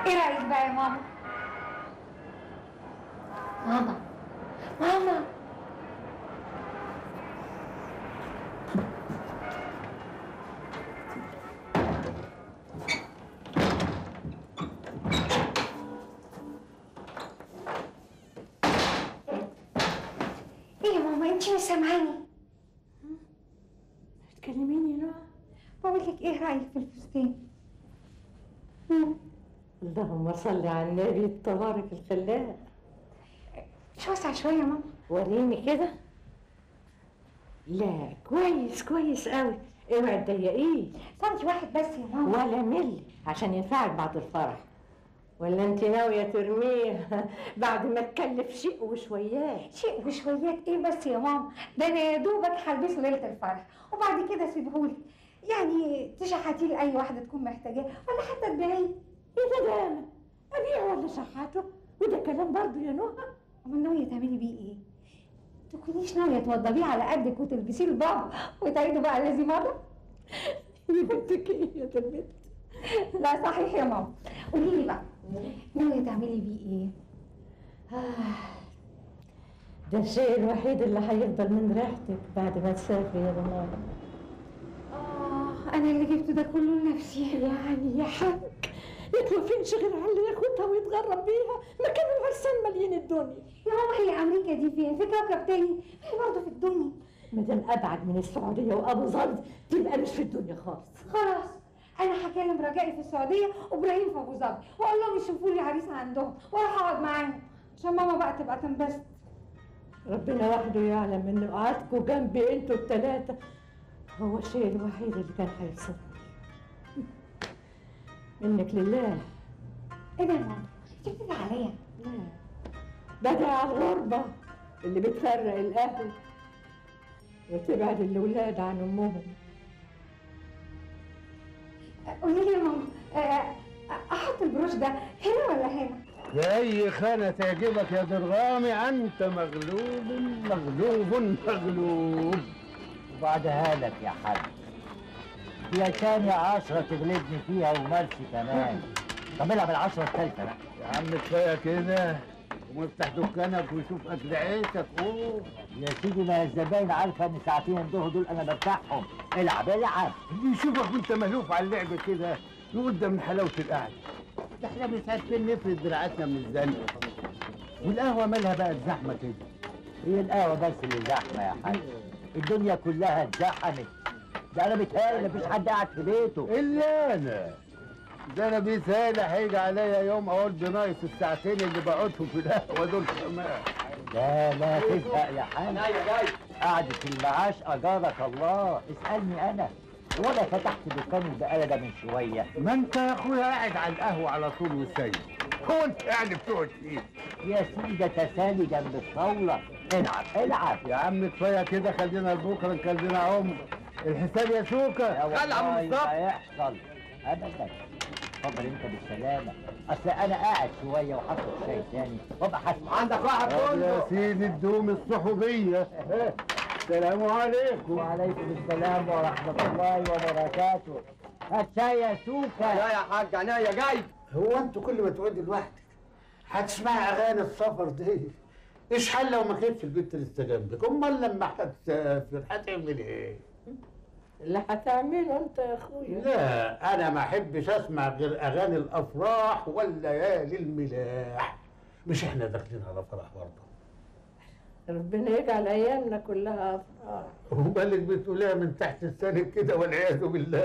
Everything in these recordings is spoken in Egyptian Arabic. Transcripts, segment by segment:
ايه رايك بقى يا ماما ماما ماما ايه يا ماما انت مش سامعاني بتكلميني يا نوع بقول لك ايه رايك في الفستان اللهم صل على النبي تبارك الخلاق مش واسع شويه يا ماما وريني كده لا كويس كويس قوي اوعي تضيقيه سنتي واحد بس يا ماما ولا ملي عشان ينفعك بعد الفرح ولا انت ناويه ترميه بعد ما تكلف شيء وشويات شيء وشويات ايه بس يا ماما ده انا يا دوبك هلبسه ليله الفرح وبعد كده سيبهولي يعني تشحتيه لاي واحده تكون محتاجاه ولا حتى تبيعيه ايه ده ده ابيع ولا شحاته وده كلام برضه يا نوح امال ناويه تعملي بيه ايه؟ تكونيش ناويه توضبيه على قدك وتلبسيه لبابا وتعيدوا بقى الذي مضى يبتك ايه يا البنت لا صحيح يا ماما قولي لي بقى ناويه تعملي بيه ايه؟ ده الشيء الوحيد اللي هيفضل من ريحتك بعد ما تسافري يا ضنار اه انا اللي جبته ده كله لنفسي يعني يا حاج يتوفينش غير على اللي ياخدها ويتغرب بيها مكان العرسان مالين الدنيا يا ماما هي امريكا دي فين؟ في كوكب تاني هي برضه في الدنيا مادام ابعد من السعوديه وابو ظبي تبقى مش في الدنيا خالص خلاص انا هكلم رجائي في السعوديه وابراهيم في ابو ظبي واقول لهم يشوفوا لي عريس عندهم واروح اقعد معاهم عشان ماما بقى تبقى تنبسط ربنا وحده يعلم ان قعدكوا جنبي انتوا الثلاثه هو الشيء الوحيد اللي كان هيبسطني منك لله ايه ده يا ماما؟ انت بتدعي عليا لا بدع على الغربة اللي بتفرق الأهل وتبعد الأولاد عن أمهم قولي لي يا ماما آه، احط البروش ده هنا ولا هنا؟ في أي خانة تعجبك يا درغامي أنت مغلوب مغلوب مغلوب وبعدها لك يا حاج هي تاني عشرة تغلبني فيها ومرسي كمان طب العب العشرة الثالثة بقى يا عم كفاية كده قوم افتح دكانك وشوف أكل عيشك أوه يا سيدي ما الزباين عارفة إن ساعتين الظهر دول أنا برتاحهم العب العب اللي يشوفك وأنت ملهوف على اللعب كده يقول ده من حلاوة القعدة ده احنا مش عارفين نفرد دراعاتنا من الزنقة والقهوة مالها بقى الزحمة كده هي القهوة بس اللي زحمة يا حاج الدنيا كلها اتزحمت ده أنا بيتهيألي مفيش حد قاعد في بيته إلا أنا ده أنا بيتهيألي هيجي عليا يوم أقول بناقص الساعتين اللي بقعدهم في القهوة دول كمان لا لا تزهق يا حاج قعدة المعاش أجارك الله اسألني أنا ولا فتحت دكان البقالة ده من شوية ما انت يا اخويا قاعد على القهوه على طول وسايب هو انت يعني بتقعد فيه يا سيدي ده تسالي جنب الطاولة العب العب يا عم كفايه كده خلينا لبكره نكلمنا عمر الحساب يا سوكا خلع من والله الصف ما يحصل ابدا اتفضل انت بالسلامه اصل انا قاعد شويه وحاطط شاي تاني وابقى حاسب عندك واحد يا سيدي الدوم الصحوبيه السلام عليكم وعليكم السلام ورحمه الله وبركاته هات شاي يا سوكا يا حاج عناية جاي هو انتوا كل ما تقعدي لوحدك هتسمعي اغاني السفر دي ايش حل لو ما كانتش البنت لسه جنبك امال لما هتسافر هتعمل ايه اللي هتعمله أنت يا أخويا لا انا ما احبش اسمع غير اغاني الافراح والليالي الملاح مش احنا داخلين على فرح برضه ربنا يجعل أيامنا كلها أفراح ومالك بتقوليها من تحت السند كده والعياذ بالله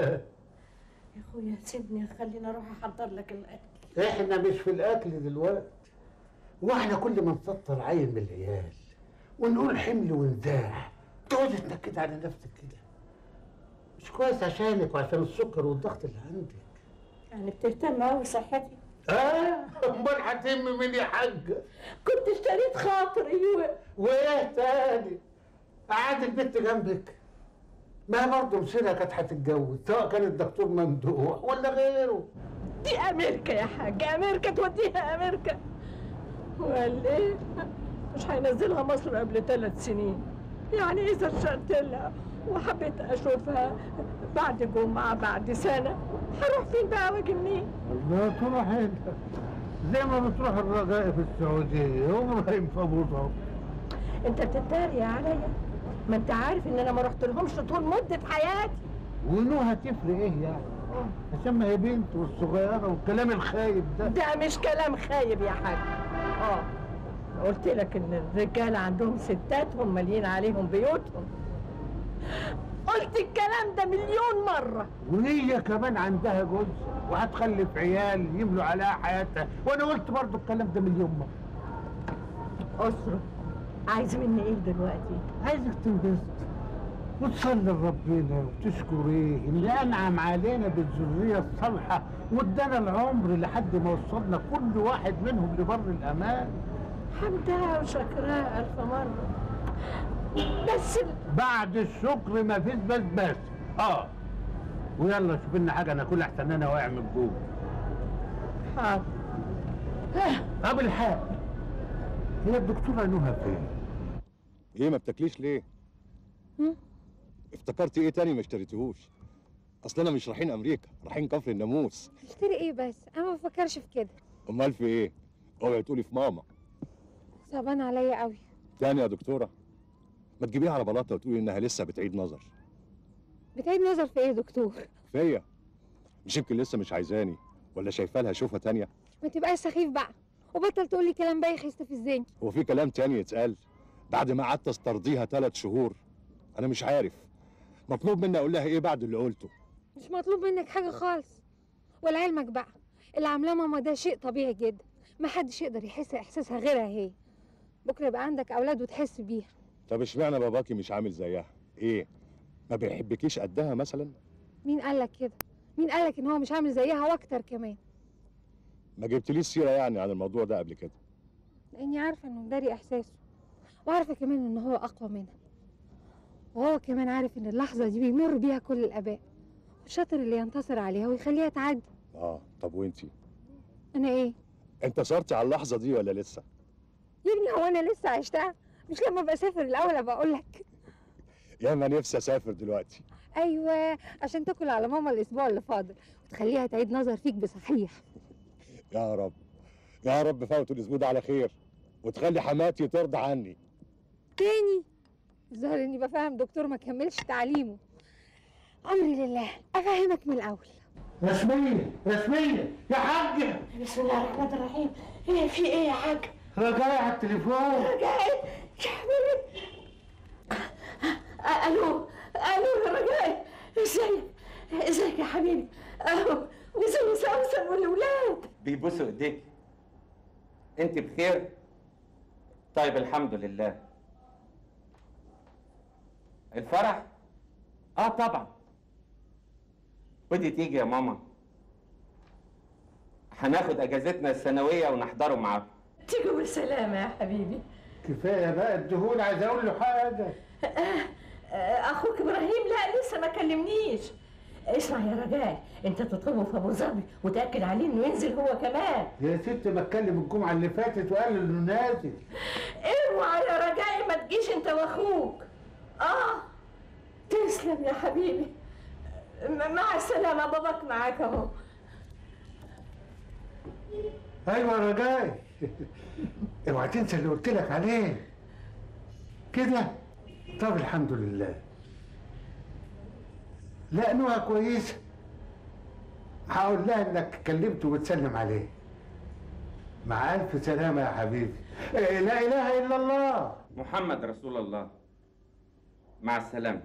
يا أخويا سيبني خليني أروح أحضر لك الأكل احنا مش في الاكل دلوقتي واحنا كل ما نسطر عين من العيال ونقول حمل ونزاح تقعدي تنكد على نفسك كده مش كويس عشانك وعشان السكر والضغط اللي عندك يعني بتهتم أوي بصحتي اه امال هتم مين يا حاجه كنت اشتريت خاطري و... وايه تاني قعدت البنت جنبك ما برضه مصيرها كانت هتتجوز سواء كان الدكتور ممدوح ولا غيره دي أمريكا يا حاج أمريكا توديها أمريكا وقال إيه مش هينزلها مصر قبل ثلاث سنين يعني إذا اشتقت لها وحبيت اشوفها بعد جمعه بعد سنه هروح فين بقى واجي منين الله تروح انت زي ما بتروح الرجاء في السعودية وابراهيم في ابو ظبي انت بتتريق عليا ما انت عارف ان انا ما رحت لهمش طول مده حياتي ونوها تفرق ايه يعني؟ عشان ما هي بنت والصغيرة والكلام الخايب ده ده مش كلام خايب يا حاج اه قلت لك ان الرجاله عندهم ستات هم مالين عليهم بيوتهم قلت الكلام ده مليون مره وهي كمان عندها جوز وهتخلف عيال يملوا عليها حياتها وانا قلت برضو الكلام ده مليون مرة اسره عايز مني ايه دلوقتي عايزك تنبسط وتصلي لربنا وتشكريه اللي انعم علينا بالذريه الصالحه وادانا العمر لحد ما وصلنا كل واحد منهم لبر الامان حمدها وشكرها الف مره بس ال- بعد الشكر ما فيش بس بس اه ويلا شوف لنا حاجه ناكلها احسن انا واقع من الجوع حاضر قبل حاجه هي الدكتوره نهى فين؟ ايه ما بتاكليش ليه؟ هم؟ افتكرتي ايه تاني ما اشتريتيهوش؟ اصل انا مش رايحين امريكا رايحين كفر الناموس اشتري ايه بس انا ما بفكرش في كده امال في ايه؟ اوعي تقولي في ماما صعبان عليا قوي تاني يا دكتوره ما تجيبيها على بلاطه وتقولي انها لسه بتعيد نظر بتعيد نظر في ايه يا دكتور فيا مش يمكن لسه مش عايزاني ولا شايفه لها شوفه تانية ما تبقاش سخيف بقى وبطل تقول لي كلام بايخ يستفزني هو في كلام تاني يتقال بعد ما قعدت استرضيها ثلاث شهور انا مش عارف مطلوب مني اقول لها ايه بعد اللي قلته مش مطلوب منك حاجه خالص ولعلمك بقى اللي عاملاه ماما ده شيء طبيعي جدا ما حدش يقدر يحس احساسها غيرها هي بكره يبقى عندك اولاد وتحس بيها طب اشمعنى باباكي مش عامل زيها ايه ما بيحبكيش قدها مثلا مين قالك كده مين قالك ان هو مش عامل زيها واكتر كمان ما جبتليش سيره يعني عن الموضوع ده قبل كده لاني عارفه انه مداري احساسه وعارفه كمان ان هو اقوى منها وهو كمان عارف ان اللحظه دي بيمر بيها كل الاباء والشاطر اللي ينتصر عليها ويخليها تعدي اه طب وانتي انا ايه انت صرتي على اللحظه دي ولا لسه يا ابني هو انا لسه عشتها مش لما بسافر الاول ابقى اقول لك يا ما نفسي اسافر دلوقتي ايوه عشان تاكل على ماما الاسبوع اللي فاضل وتخليها تعيد نظر فيك بصحيح يا رب يا رب فوت الاسبوع ده على خير وتخلي حماتي ترضى عني تاني الظاهر اني بفهم دكتور ما كملش تعليمه امري لله افهمك من الاول رسمية رسمية يا حاجة بسم الله الرحمن الرحيم ايه في ايه يا حاج رجعي على التليفون رجائي يا حبيبي الو الو يا رجائي ازيك ازيك يا حبيبي اهو وزي سوسن والاولاد بيبوسوا ايديك انت بخير طيب الحمد لله الفرح اه طبعا ودي تيجي يا ماما هناخد اجازتنا السنويه ونحضره معاكم تيجوا بالسلامه يا حبيبي كفاية بقى الدهون عايز اقول له حاجة آه، اخوك ابراهيم لا لسه ما كلمنيش اسمع يا رجاء انت تطلبه في ابو ظبي وتاكد عليه انه ينزل هو كمان يا ست بتكلم الجمعة اللي فاتت وقال انه نازل اوعى يا رجائي ما تجيش انت واخوك اه تسلم يا حبيبي م- مع السلامة باباك معاك اهو ايوه يا رجاي اوعى تنسى اللي قلت لك عليه كده طب الحمد لله لا نوها كويسه هقول لها انك كلمته وتسلم عليه مع الف سلامه يا حبيبي إيه، لا اله الا الله محمد رسول الله مع السلامه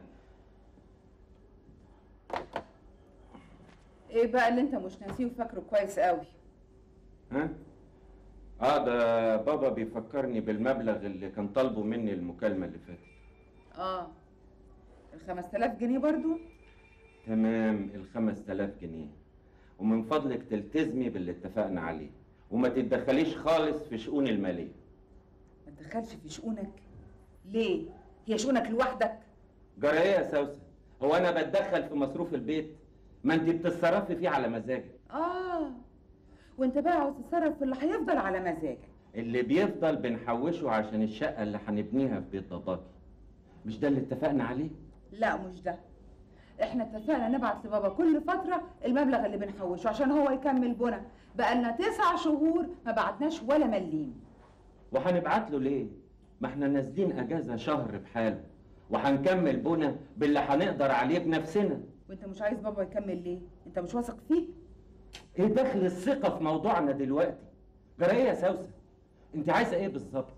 ايه بقى اللي انت مش ناسيه وفاكره كويس قوي ها اه ده بابا بيفكرني بالمبلغ اللي كان طالبه مني المكالمه اللي فاتت اه ال 5000 جنيه برضو تمام ال 5000 جنيه ومن فضلك تلتزمي باللي اتفقنا عليه وما تتدخليش خالص في شؤون الماليه ما تدخلش في شؤونك ليه هي شؤونك لوحدك جرى ايه يا سوسن هو انا بتدخل في مصروف البيت ما انت بتتصرفي فيه على مزاجك اه وانت بقى عاوز تتصرف في اللي هيفضل على مزاجك اللي بيفضل بنحوشه عشان الشقه اللي هنبنيها في بيت باباكي مش ده اللي اتفقنا عليه لا مش ده احنا اتفقنا نبعت لبابا كل فترة المبلغ اللي بنحوشه عشان هو يكمل بنا بقالنا تسع شهور ما بعتناش ولا مليم وهنبعت له ليه؟ ما احنا نازلين اجازه شهر بحاله وهنكمل بنا باللي هنقدر عليه بنفسنا وانت مش عايز بابا يكمل ليه انت مش واثق فيه ايه دخل الثقه في موضوعنا دلوقتي؟ جرى ايه يا سوسه؟ انت عايزه ايه بالظبط؟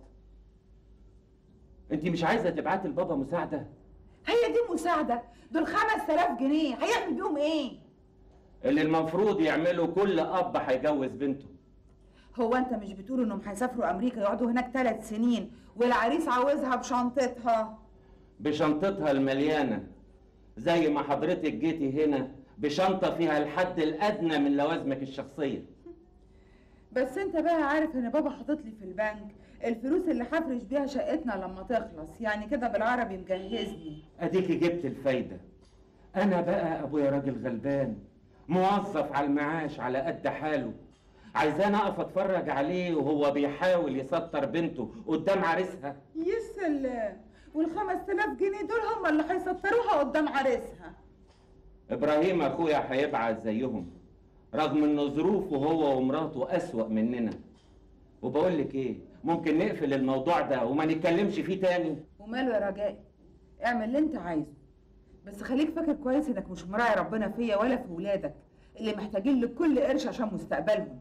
انت مش عايزه تبعتي لبابا مساعده؟ هي دي مساعدة دول خمس تلاف جنيه هيعمل بيهم ايه اللي المفروض يعمله كل اب هيجوز بنته هو انت مش بتقول انهم هيسافروا امريكا يقعدوا هناك ثلاث سنين والعريس عاوزها بشنطتها بشنطتها المليانه زي ما حضرتك جيتي هنا بشنطه فيها الحد الادنى من لوازمك الشخصيه بس انت بقى عارف ان بابا حاطط لي في البنك الفلوس اللي هفرش بيها شقتنا لما تخلص يعني كده بالعربي مجهزني اديكي جبت الفايده انا بقى ابويا راجل غلبان موظف على المعاش على قد حاله عايزاني اقف اتفرج عليه وهو بيحاول يستر بنته قدام عريسها يا سلام والخمس تلاف جنيه دول هم اللي هيسطروها قدام عريسها ابراهيم اخويا هيبعت زيهم رغم ان ظروفه هو ومراته اسوأ مننا وبقول لك ايه ممكن نقفل الموضوع ده وما نتكلمش فيه تاني وماله يا رجاء اعمل اللي انت عايزه بس خليك فاكر كويس انك مش مراعي ربنا فيا ولا في ولادك اللي محتاجين لكل قرش عشان مستقبلهم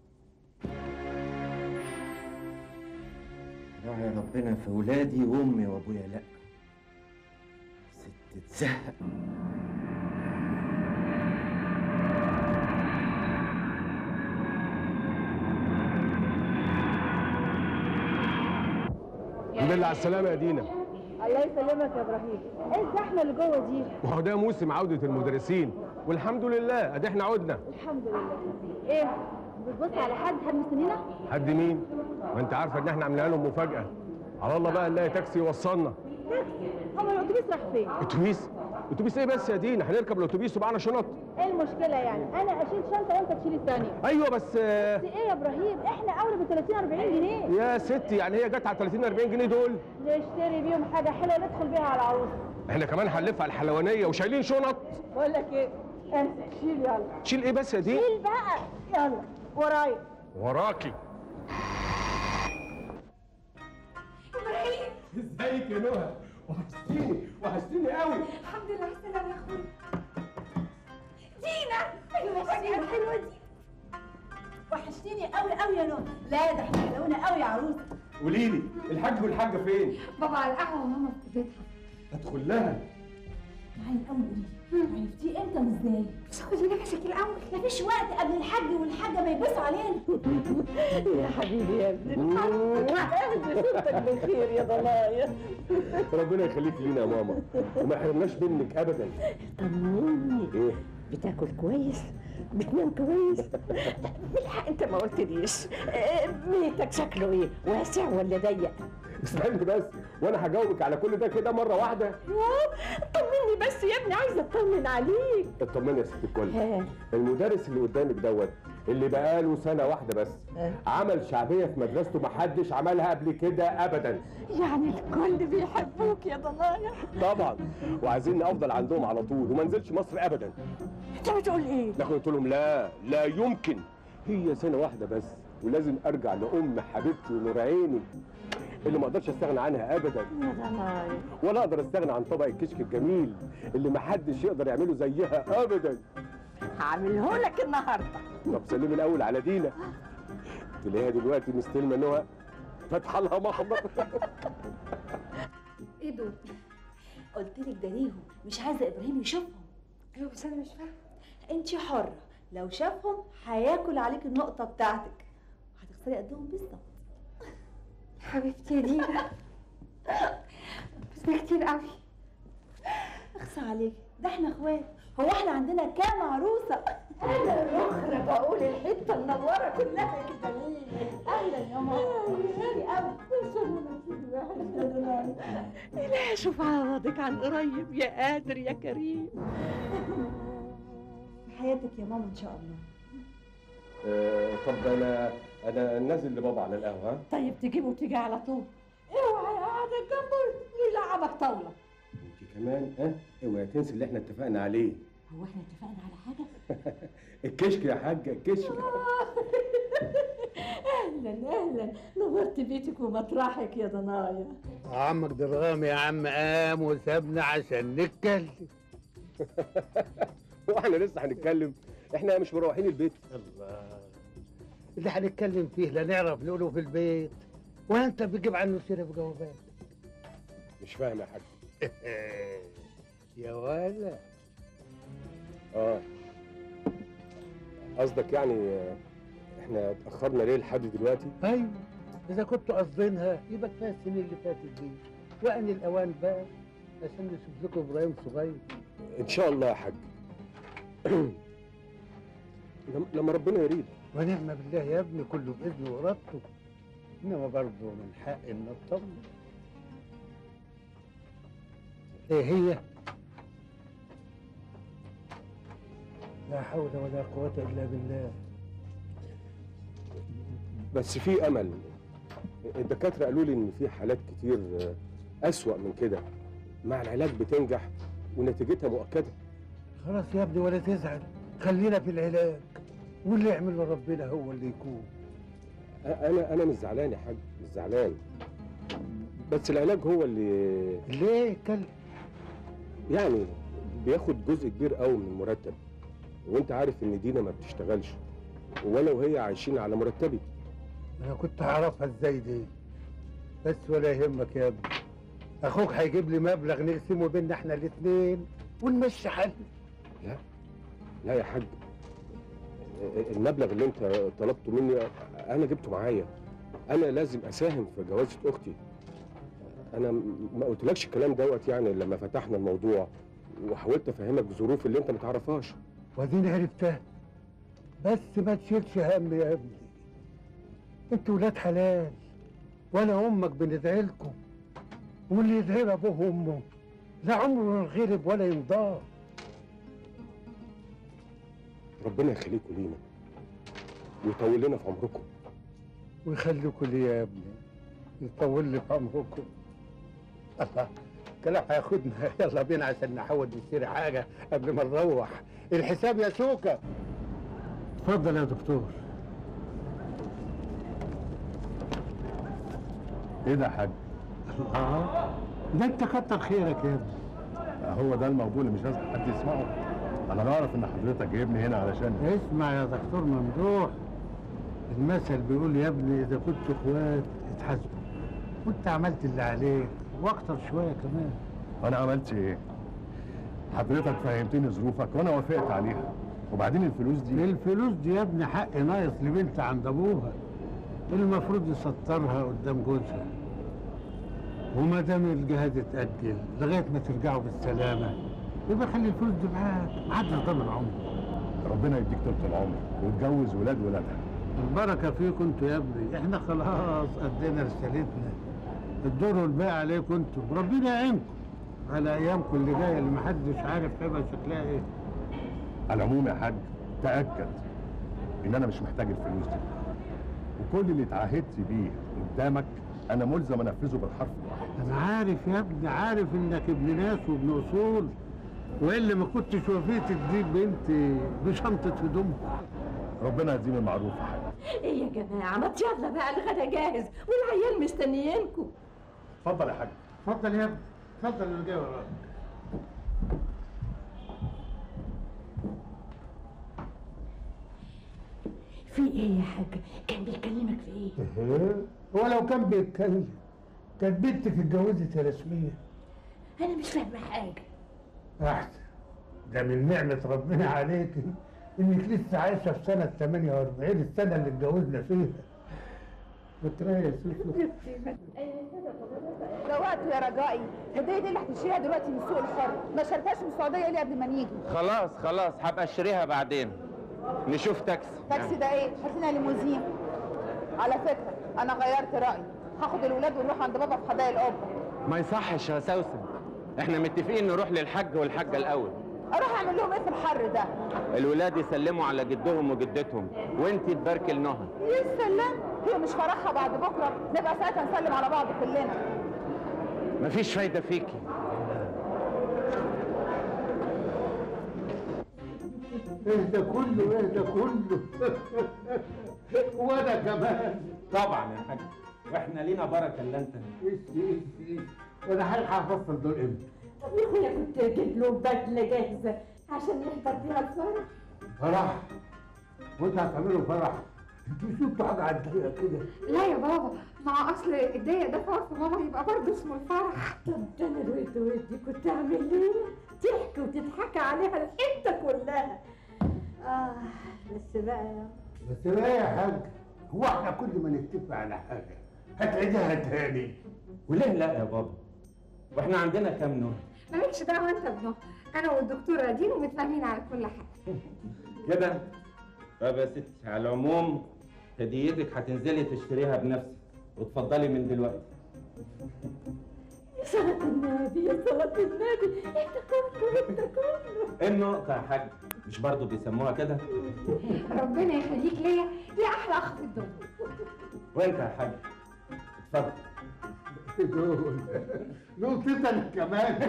راعي ربنا في ولادي وامي وابويا لا ست تزهق الحمد لله على السلامة يا دينا الله يسلمك يا ابراهيم ايه الزحمه اللي جوه دي وهو ده موسم عودة المدرسين والحمد لله ادي احنا عدنا الحمد لله ايه بتبص على حد حد مستنينا حد مين؟ ما انت عارفة ان احنا عاملين لهم مفاجأة على الله بقى نلاقي تاكسي يوصلنا هو الاتوبيس راح فين اتوبيس اتوبيس ايه بس يا دينا هنركب الاتوبيس ومعانا شنط ايه المشكله يعني انا اشيل شنطه وانت تشيل الثانيه ايوه بس آه، بس ايه يا ابراهيم احنا اولى ب 30 40 جنيه يا ستي يعني هي جت على 30 40 جنيه دول نشتري بيهم حاجه حلوه ندخل بيها على العروسه احنا كمان هنلف على الحلوانية وشايلين شنط بقول لك ايه امسك شيل يلا تشيل ايه بس يا دينا؟ شيل بقى يلا ورايا وراكي ابراهيم ازيك يا نهى وحشتيني وحشتيني قوي الحمد لله على السلامه يا اخويا دينا المفاجاه الحلوه دي وحشتيني قوي قوي يا نور لا ده احنا حلونا قوي يا عروسه قولي لي الحاج والحاجة فين؟ بابا على القهوه وماما في بيتها ادخل لها معايا الاول عرفتيه امتى وازاي بس خدي نفسك الاول مفيش وقت قبل الحاج والحاجه ما يبصوا علينا يا حبيبي يا ابني اهدي صوتك بالخير يا ضنايا ربنا يخليك لينا يا ماما وما يحرمناش منك ابدا طمني ايه بتاكل كويس بتنام كويس بالحق انت ما قلتليش آه، بيتك شكله ايه واسع ولا ضيق استني بس وانا هجاوبك على كل ده كده مره واحده يوه، طمني بس يا ابني عايزه اطمن عليك اطمني يا ست الكل ها. المدرس اللي قدامك دوت اللي بقاله سنه واحده بس عمل شعبيه في مدرسته محدش عملها قبل كده ابدا يعني الكل بيحبوك يا ضنايا طبعا وعايزيني افضل عندهم على طول وما انزلش مصر ابدا انت بتقول ايه لكن قلت لهم لا لا يمكن هي سنه واحده بس ولازم ارجع لام حبيبتي ونور عيني اللي ما اقدرش استغنى عنها ابدا يا ضنايا ولا اقدر استغنى عن طبق الكشك الجميل اللي ما حدش يقدر يعمله زيها ابدا هعمله لك النهارده طب سلمي الاول على دينا تلاقيها دلوقتي مستلمه نهى فاتحه لها محضر ايه دول قلت لك ده ليهم مش عايزه ابراهيم يشوفهم ايوه بس انا مش فاهمه انت حره لو شافهم هياكل عليك النقطه بتاعتك هتخسري قدهم بالظبط حبيبتي يا دينا بس ده كتير قوي اخصى عليك ده احنا اخوات هو احنا عندنا كام عروسه انا الاخرى بقول الحته المنوره كلها كده ليه اهلا يا ماما ميرسي قوي لا شوف عوضك عن قريب يا قادر يا كريم في حياتك يا ماما ان شاء الله آه طب انا انا نازل لبابا على القهوه ها طيب تجيبه وتيجي على طول اوعى قاعدة جنبه يلعبك طاولة انت كمان ها اوعي تنسي اللي احنا اتفقنا عليه هو احنا اتفقنا على حاجه الكشك يا حاجه الكشك اهلا اهلا نورت بيتك ومطرحك يا ضنايا عمك درغام يا عم قام وسابنا عشان نتكلم واحنا لسه هنتكلم احنا مش مروحين البيت الله اللي هنتكلم فيه لا نعرف نقوله في البيت وانت بتجيب عنه سيره بجوابات مش فاهم يا حاج يا ولا اه قصدك يعني آه، احنا اتاخرنا ليه لحد دلوقتي ايوه اذا كنتوا قاصدينها يبقى كفايه السنين اللي فاتت دي وان الاوان بقى عشان نشوف لكم ابراهيم صغير ان شاء الله يا حاج لما- لما ربنا يريد ونعم بالله يا ابني كله باذنه وارادته انما برضه من حق ان نطمن ايه هي لا حول ولا قوة إلا بالله بس في امل الدكاتره قالوا لي ان في حالات كتير آه، اسوأ من كده مع العلاج بتنجح ونتيجتها مؤكده خلاص يا ابني ولا تزعل خلينا في العلاج واللي يعمله ربنا هو اللي يكون أ- انا انا مش زعلان يا حاج مش زعلان بس العلاج هو اللي ليه اتكلم يعني بياخد جزء كبير قوي من المرتب وانت عارف ان دينا ما بتشتغلش وانا وهي عايشين على مرتبي انا كنت هعرفها ازاي دي بس ولا يهمك يا ابني اخوك هيجيب لي مبلغ نقسمه بينا احنا الاثنين ونمشي حالنا لا لا يا حاج المبلغ اللي انت طلبته مني انا جبته معايا انا لازم اساهم في جوازة اختي انا م- ما قلتلكش الكلام دوت يعني لما فتحنا الموضوع وحاولت افهمك ظروف اللي انت ما تعرفهاش واديني عرفتها بس ما تشيلش هم يا ابني انتوا ولاد حلال وانا امك بندعي لكم واللي يدعي له ابوه وامه لا عمره ينغلب ولا ينضاف ربنا يخليكم لينا ويطول لنا في عمركم ويخليكم لي يا ابني يطول لي في عمركم الله كلام هياخدنا يلا بينا عشان نحاول نشتري حاجه قبل ما نروح الحساب يا سوكا اتفضل يا دكتور ايه ده يا حاج الله ده انت كتر خيرك يا ابني هو ده الموضوع اللي مش لازم حد يسمعه انا بعرف ان حضرتك جايبني هنا علشان اسمع يا دكتور ممدوح المثل بيقول يا ابني اذا كنت اخوات اتحاسبوا وانت عملت اللي عليك واكتر شويه كمان انا عملت ايه حضرتك فهمتني ظروفك وانا وافقت عليها وبعدين الفلوس دي الفلوس دي يا ابني حق ناقص لبنت عند ابوها المفروض يسطرها قدام جوزها وما دام الجهاد اتأجل لغاية ما ترجعوا بالسلامة يبقى خلي الفلوس دي معاك محدش ضامن عمره ربنا يديك طول العمر وتجوز ولاد ولادها البركة فيكم انتوا يا ابني احنا خلاص ادينا رسالتنا الدور والباقي عليكم انتوا وربنا يعينكم على ايامكم اللي جايه اللي محدش عارف هيبقى شكلها ايه على العموم يا حاج تاكد ان انا مش محتاج الفلوس دي وكل اللي اتعهدت بيه قدامك انا ملزم انفذه بالحرف الواحد انا عارف يا ابني عارف انك ابن ناس وابن اصول والا ما كنتش وفيت تديك بنتي بشنطه هدومها ربنا يديم المعروف يا حاج ايه يا جماعه ما يلا بقى الغدا جاهز والعيال مستنيينكم اتفضل يا حاج اتفضل يا ابني اتفضل اللي جاي وراك في ايه يا حاج كان بيكلمك في ايه هو لو كان بيتكلم كانت بنتك اتجوزت رسميا انا مش فاهمه حاجه احسن ده من نعمة ربنا عليك انك لسه عايشة في سنة 48 السنة اللي اتجوزنا فيها بتراي يا سوسو ده وقته يا رجائي الهديه دي اللي هتشتريها دلوقتي من السوق الحر ما شريتهاش من السعوديه ليه قبل ما نيجي خلاص خلاص هبقى اشتريها بعدين نشوف تاكسي تاكسي ده ايه هات لنا ليموزين على فكره انا غيرت رايي هاخد الولاد ونروح عند بابا في حدائق القبه ما يصحش يا سوسن احنا متفقين نروح للحج والحاجه الاول اروح اعمل لهم ايه في الحر ده الولاد يسلموا على جدهم وجدتهم وانت تباركي لنهى يا سلام هي مش فرحها بعد بكره نبقى ساعتها نسلم على بعض كلنا مفيش فايده فيكي ايه ده كله ايه ده كله وانا كمان طبعا يا حاج واحنا لينا بركه الا انت ايش ايش ايش وانا هلحق افصل دول امتى طب يا اخويا كنت اجيب له بدله جاهزه عشان نحضر بيها الفرح فرح وانت هتعملوا فرح انتوا شفتوا حاجه عندها كده لا يا بابا مع اصل الضيق ده في عرف ماما يبقى برضه اسمه الفرح طب ده انا الود ودي كنت اعمل ليه تحكي وتضحكي عليها الحته كلها اه بس بقى بس بقى يا حاج هو احنا كل ما نتفق على حاجه هتعيدها تاني وليه لا يا بابا واحنا عندنا كام نوع مالكش دعوه انت ابنه انا والدكتور قاعدين ومتفاهمين على كل حاجه كده طب يا ستي على العموم هديتك هتنزلي تشتريها بنفسك وتفضلي من دلوقتي يا صلاة النبي يا صلاة النبي انت كله انت كله ايه النقطة يا حاج مش برضو بيسموها كده ربنا يخليك ليا يا احلى اخ في الدنيا وانت يا حاج اتفضل دول نقطة انا كمان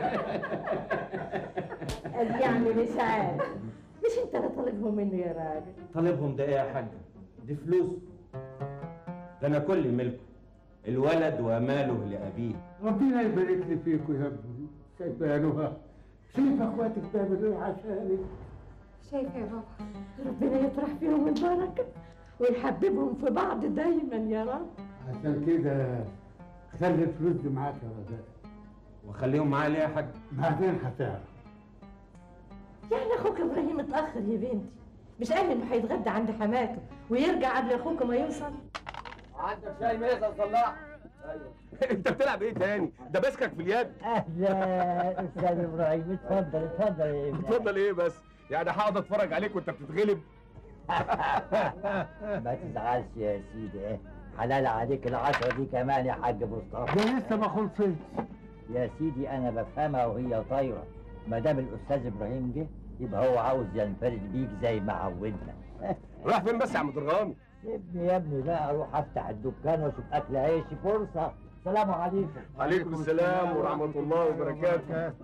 قال يعني مش عارف مش انت اللي طالبهم مني يا راجل طالبهم ده ايه يا حاج دي فلوس ده انا كل ملكه الولد وماله لأبيه ربنا يبارك لي فيكم يا ابني شايفه يا نهى شايفه اخواتك بيعملوا ايه عشانك شايفه يا بابا ربنا يطرح فيهم البركة ويحببهم في بعض دايما يا رب عشان كده خلي الفلوس دي معاك يا رجاء وخليهم معايا ليه يا حاج بعدين هتعرف يعني اخوك ابراهيم اتاخر يا بنتي مش قال انه هيتغدى عند حماته ويرجع قبل اخوك ما يوصل عندك شاي ميزه صلاح انت بتلعب ايه تاني ده ماسكك في اليد اهلا استاذ ابراهيم اتفضل اتفضل يا ابني بتفضل ايه بس يعني هقعد اتفرج عليك وانت بتتغلب ما تزعلش يا سيدي ايه حلال عليك العشرة دي كمان يا حاج مصطفى ده لسه ما خلصتش يا سيدي انا بفهمها وهي طايره ما دام الاستاذ ابراهيم جه يبقى هو عاوز ينفرد بيك زي ما عودنا راح فين بس يا عم درغام ابني يا ابني بقى اروح افتح الدكان واشوف اكل عيشي فرصه سلام عليكم عليكم السلام ورحمه الله وبركاته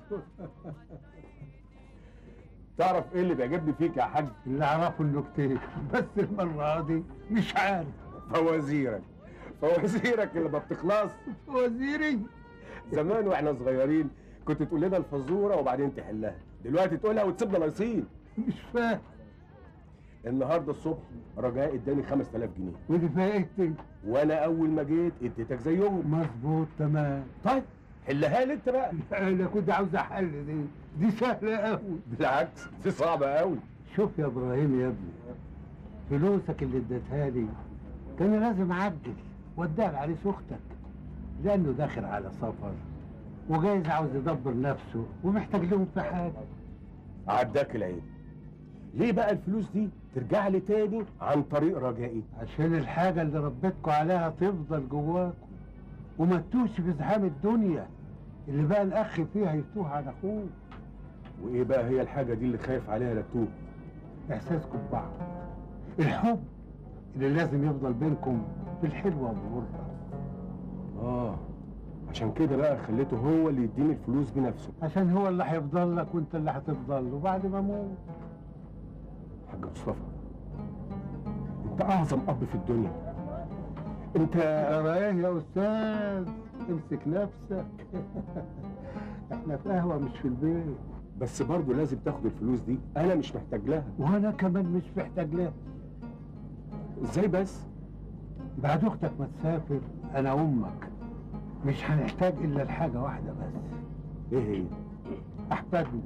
تعرف ايه اللي بيعجبني فيك يا حاج اللي اعرفه انه كتير بس المره دي مش عارف فوازيرك فوازيرك اللي ما بتخلص وزيري زمان واحنا صغيرين كنت تقول لنا الفزوره وبعدين تحلها دلوقتي تقولها وتسيبنا لايصين مش فاهم النهارده الصبح رجاء اداني 5000 جنيه ودي فايتي وانا اول ما جيت اديتك زيهم مظبوط تمام طيب حلها لي انت بقى انا كنت عاوز احل دي دي سهله قوي بالعكس دي صعبه قوي شوف يا ابراهيم يا ابني فلوسك اللي اديتها لي كان لازم اعجل واديها لعريس اختك لانه داخل على سفر وجايز عاوز يدبر نفسه ومحتاج لهم في حاجه عداك العيب ليه بقى الفلوس دي ترجع لي تاني عن طريق رجائي عشان الحاجه اللي ربيتكوا عليها تفضل جواكم وما تتوهش في زحام الدنيا اللي بقى الاخ فيها يتوه عن اخوه وايه بقى هي الحاجه دي اللي خايف عليها لا تتوه احساسكم ببعض الحب اللي لازم يفضل بينكم في الحلوه والمره اه عشان كده بقى خليته هو اللي يديني الفلوس بنفسه عشان هو اللي هيفضل لك وانت اللي هتفضل له بعد ما اموت حاج مصطفى انت اعظم اب في الدنيا انت ترى ايه يا استاذ امسك نفسك احنا في قهوه مش في البيت بس برضه لازم تاخد الفلوس دي انا مش محتاج لها وانا كمان مش محتاج لها ازاي بس بعد اختك ما تسافر انا امك مش هنحتاج الا لحاجه واحده بس ايه هي احفادنا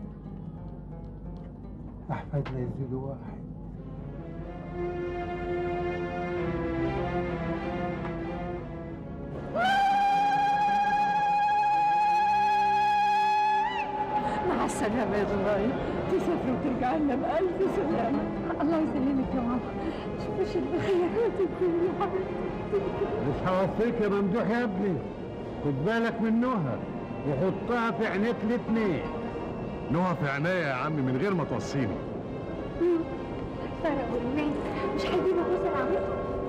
احفادنا يزيدوا واحد مع السلامة يا ضناي تسافر وترجع لنا بألف سلامة الله يسلمك يا ماما شوفي البخير وتكون يا حبيبتي مش هوصيك يا ممدوح يا ابني خد بالك من نهى وحطها في عينيك الاتنين نوها في عناية يا عم من غير ما توصيني فرق والمين مش هيجيبوا جوز العميق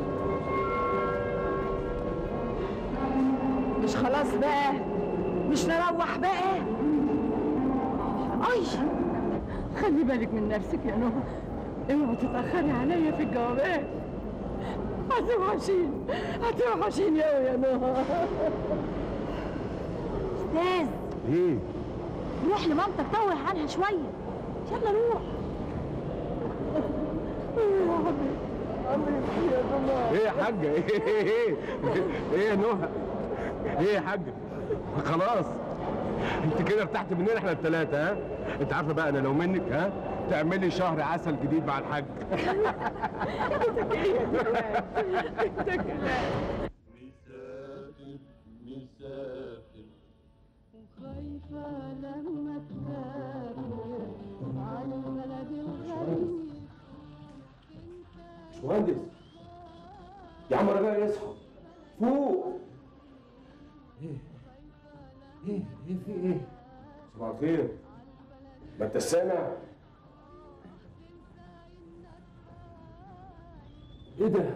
مش خلاص بقى مش نروح بقى اي خلي بالك من نفسك يا نهى اوعي تتاخري عليا في الجوابات هتوحشيني هتوحشيني قوي يا نهى استاذ ايه روح لمامتك توه عنها شويه يلا روح ايه يا حاجه ايه ايه ايه ايه يا نهى ايه يا حاجه خلاص انت كده ارتحت مننا احنا الثلاثه ها انت عارفه بقى انا لو منك ها تعملي شهر عسل جديد مع الحاج خايفة لما تسافر على البلد الغريب باشمهندس يا عم رجاء يصحى فوق ايه ايه ايه في ايه صباح الخير ما انت سامع ايه ده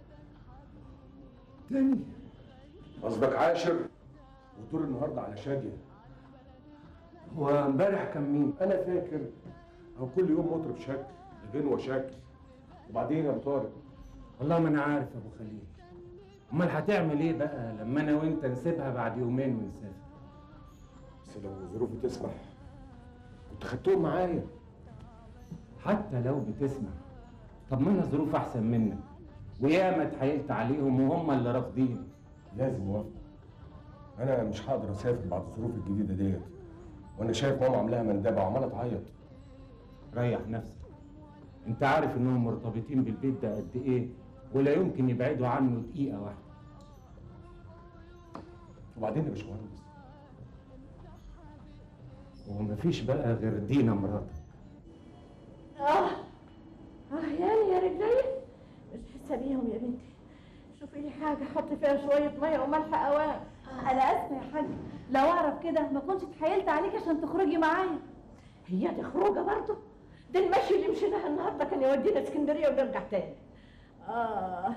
تاني قصدك عاشر وطول النهارده على شاديه هو امبارح كان مين انا فاكر هو كل يوم مطرب شكل غنوه شكل وبعدين يا ابو طارق والله ما انا عارف يا ابو خليل امال هتعمل ايه بقى لما انا وانت نسيبها بعد يومين ونسافر بس لو ظروفي تسمح كنت خدتهم معايا حتى لو بتسمع طب ما انا ظروف احسن منك وياما اتحايلت عليهم وهم اللي رافضين لازم اوافق انا مش هقدر اسافر بعد الظروف الجديده ديت وانا شايف ماما عاملاها مندبه وعماله تعيط ريح نفسك انت عارف انهم مرتبطين بالبيت ده قد ايه ولا يمكن يبعدوا عنه دقيقه واحده وبعدين يا باشمهندس ومفيش بقى غير دينا مراتك اه اه يا يا رجلي مش حاسه بيهم يا بنتي شوفي لي حاجه حطي فيها شويه ميه وملح اوام انا اسفه يا حاج لو اعرف كده ما كنتش اتحايلت عليك عشان تخرجي معايا هي دي خروجه برضه ده المشي اللي مشيناه النهارده كان يودينا اسكندريه ونرجع تاني اه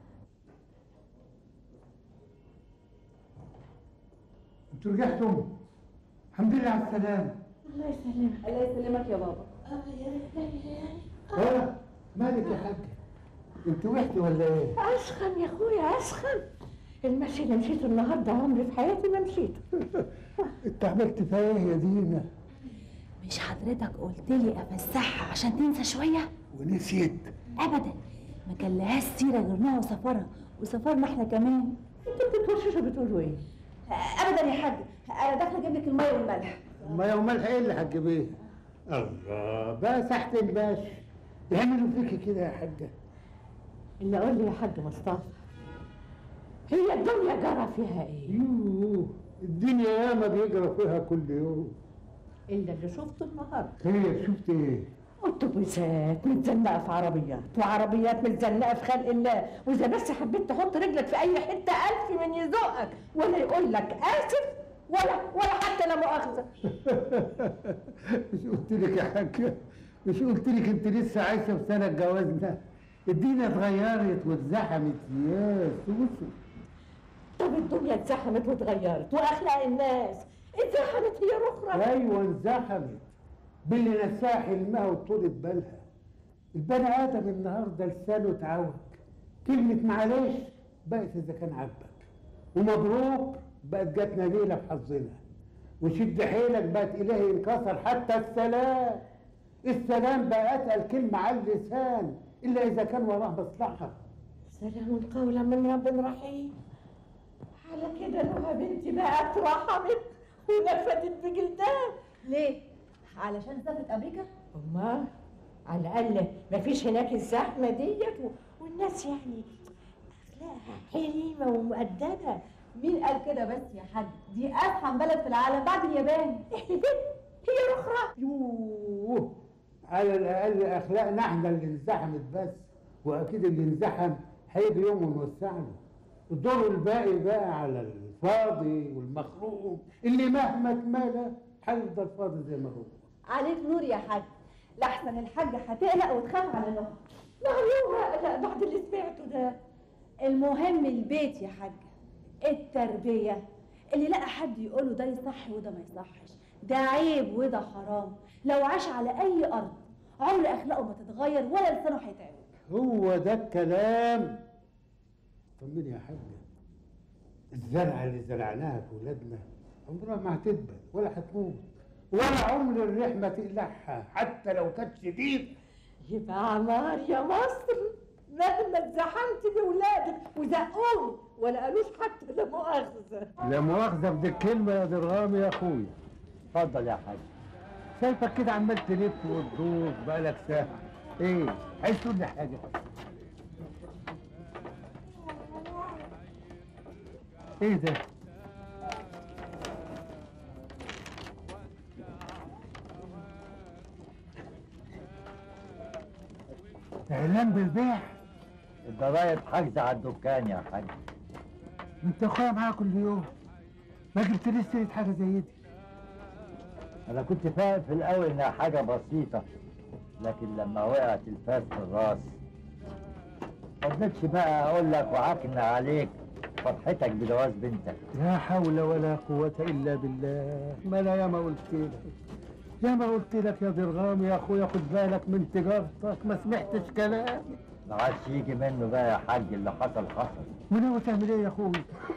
انتوا رجعتم الحمد لله على السلامة الله يسلمك الله يسلمك يا بابا اه يا رجلي اه مالك يا حاجة انت وحدي ولا ايه؟ اسخن يا اخويا اسخن المشي اللي مشيته النهارده عمري في حياتي ما مشيته انت عملت فيها ايه يا دينا؟ مش حضرتك قلت لي افسحها عشان تنسى شويه ونسيت ابدا ما كان لهاش سيره غير نوع وسفرها وسفرنا احنا كمان انتوا بتتوششوا بتقولوا ايه؟ ابدا يا حاج انا داخله اجيب لك الميه والملح المية وملح ايه اللي هتجيبيه؟ الله بقى تحت الباش يعملوا فيكي كده يا حاجة اللي اقول لي يا حاج مصطفى هي الدنيا جرى فيها ايه؟ يوه الدنيا ياما بيجرى فيها كل يوم الا اللي شفته النهارده خير شفت ايه؟ اتوبيسات متزنقه في عربيات وعربيات متزنقه في خلق الله واذا بس حبيت تحط رجلك في اي حته الف من يزقك ولا يقول لك اسف ولا ولا حتى لا مؤاخذه مش قلت لك يا حاجة مش قلت لك انت لسه عايشة في سنة جوازنا الدنيا اتغيرت واتزحمت يا سوسو طب الدنيا اتزحمت واتغيرت واخلاق الناس اتزحمت هي اخرى ايوه انزحمت باللي نساها حلمها وطولت بالها البني ادم النهارده لسانه اتعوج كلمة معلش بقت اذا كان عاجبك ومبروك بقت جاتنا ليلة في حظنا وشد حيلك بقت الهي انكسر حتى السلام السلام بقى اتقل كلمة على اللسان الا اذا كان وراه مصلحة سلام قولا من رب رحيم على كده نوها بنتي بقى اترحمت ونفدت بجلدها ليه علشان سافرت امريكا امال على الاقل مفيش هناك الزحمه ديت و- والناس يعني اخلاقها حليمه ومؤدبه مين قال كده بس يا حاج دي افهم بلد في العالم بعد اليابان هي اخرى يوه على الاقل اخلاقنا احنا اللي انزحمت بس واكيد اللي انزحم هيجي يوم ونوسع له الدور الباقي بقى على الفاضي والمخروم اللي مهما اتملى هيفضل فاضي زي ما هو عليك نور يا حاج لحسن الحاجة هتقلق وتخاف على نوها معلومه لا بعد اللي سمعته ده المهم البيت يا حاج التربية اللي لقى حد يقوله ده يصح وده ما يصحش ده عيب وده حرام لو عاش على اي ارض عمر اخلاقه ما تتغير ولا لسانه هيتعوج هو ده الكلام طمني يا حاجة الزرعة اللي زرعناها في ولادنا عمرها ما هتدبل ولا هتموت ولا عمر الريح ما تقلعها حتى لو كانت شديد يبقى عمار يا مصر مهما اتزحمت بولادك وزقوني ولا قالوش حتى لا مؤاخذه لا مؤاخذة بدي الكلمة يا درغام يا أخويا اتفضل يا حاج شايفك كده عمال تلف وتدور بقالك ساعة إيه؟ عايز تقول لي حاجة؟ إيه ده؟ إعلان بالبيع؟ الضرايب حاجزة على الدكان يا حاج أنت أخويا معايا كل يوم ما جبتليش سيرة حاجة زي دي انا كنت فاهم في الاول انها حاجة بسيطة لكن لما وقعت الفاس في الراس ما رضيتش بقى اقول لك وعكن عليك فرحتك بجواز بنتك لا حول ولا قوة إلا بالله ما أنا ياما قلت لك ياما قلت لك يا درغام يا أخويا خد بالك من تجارتك ما سمعتش كلامي ما عادش يجي منه بقى يا حاج اللي حصل حصل وناوي تعمل إيه يا أخويا؟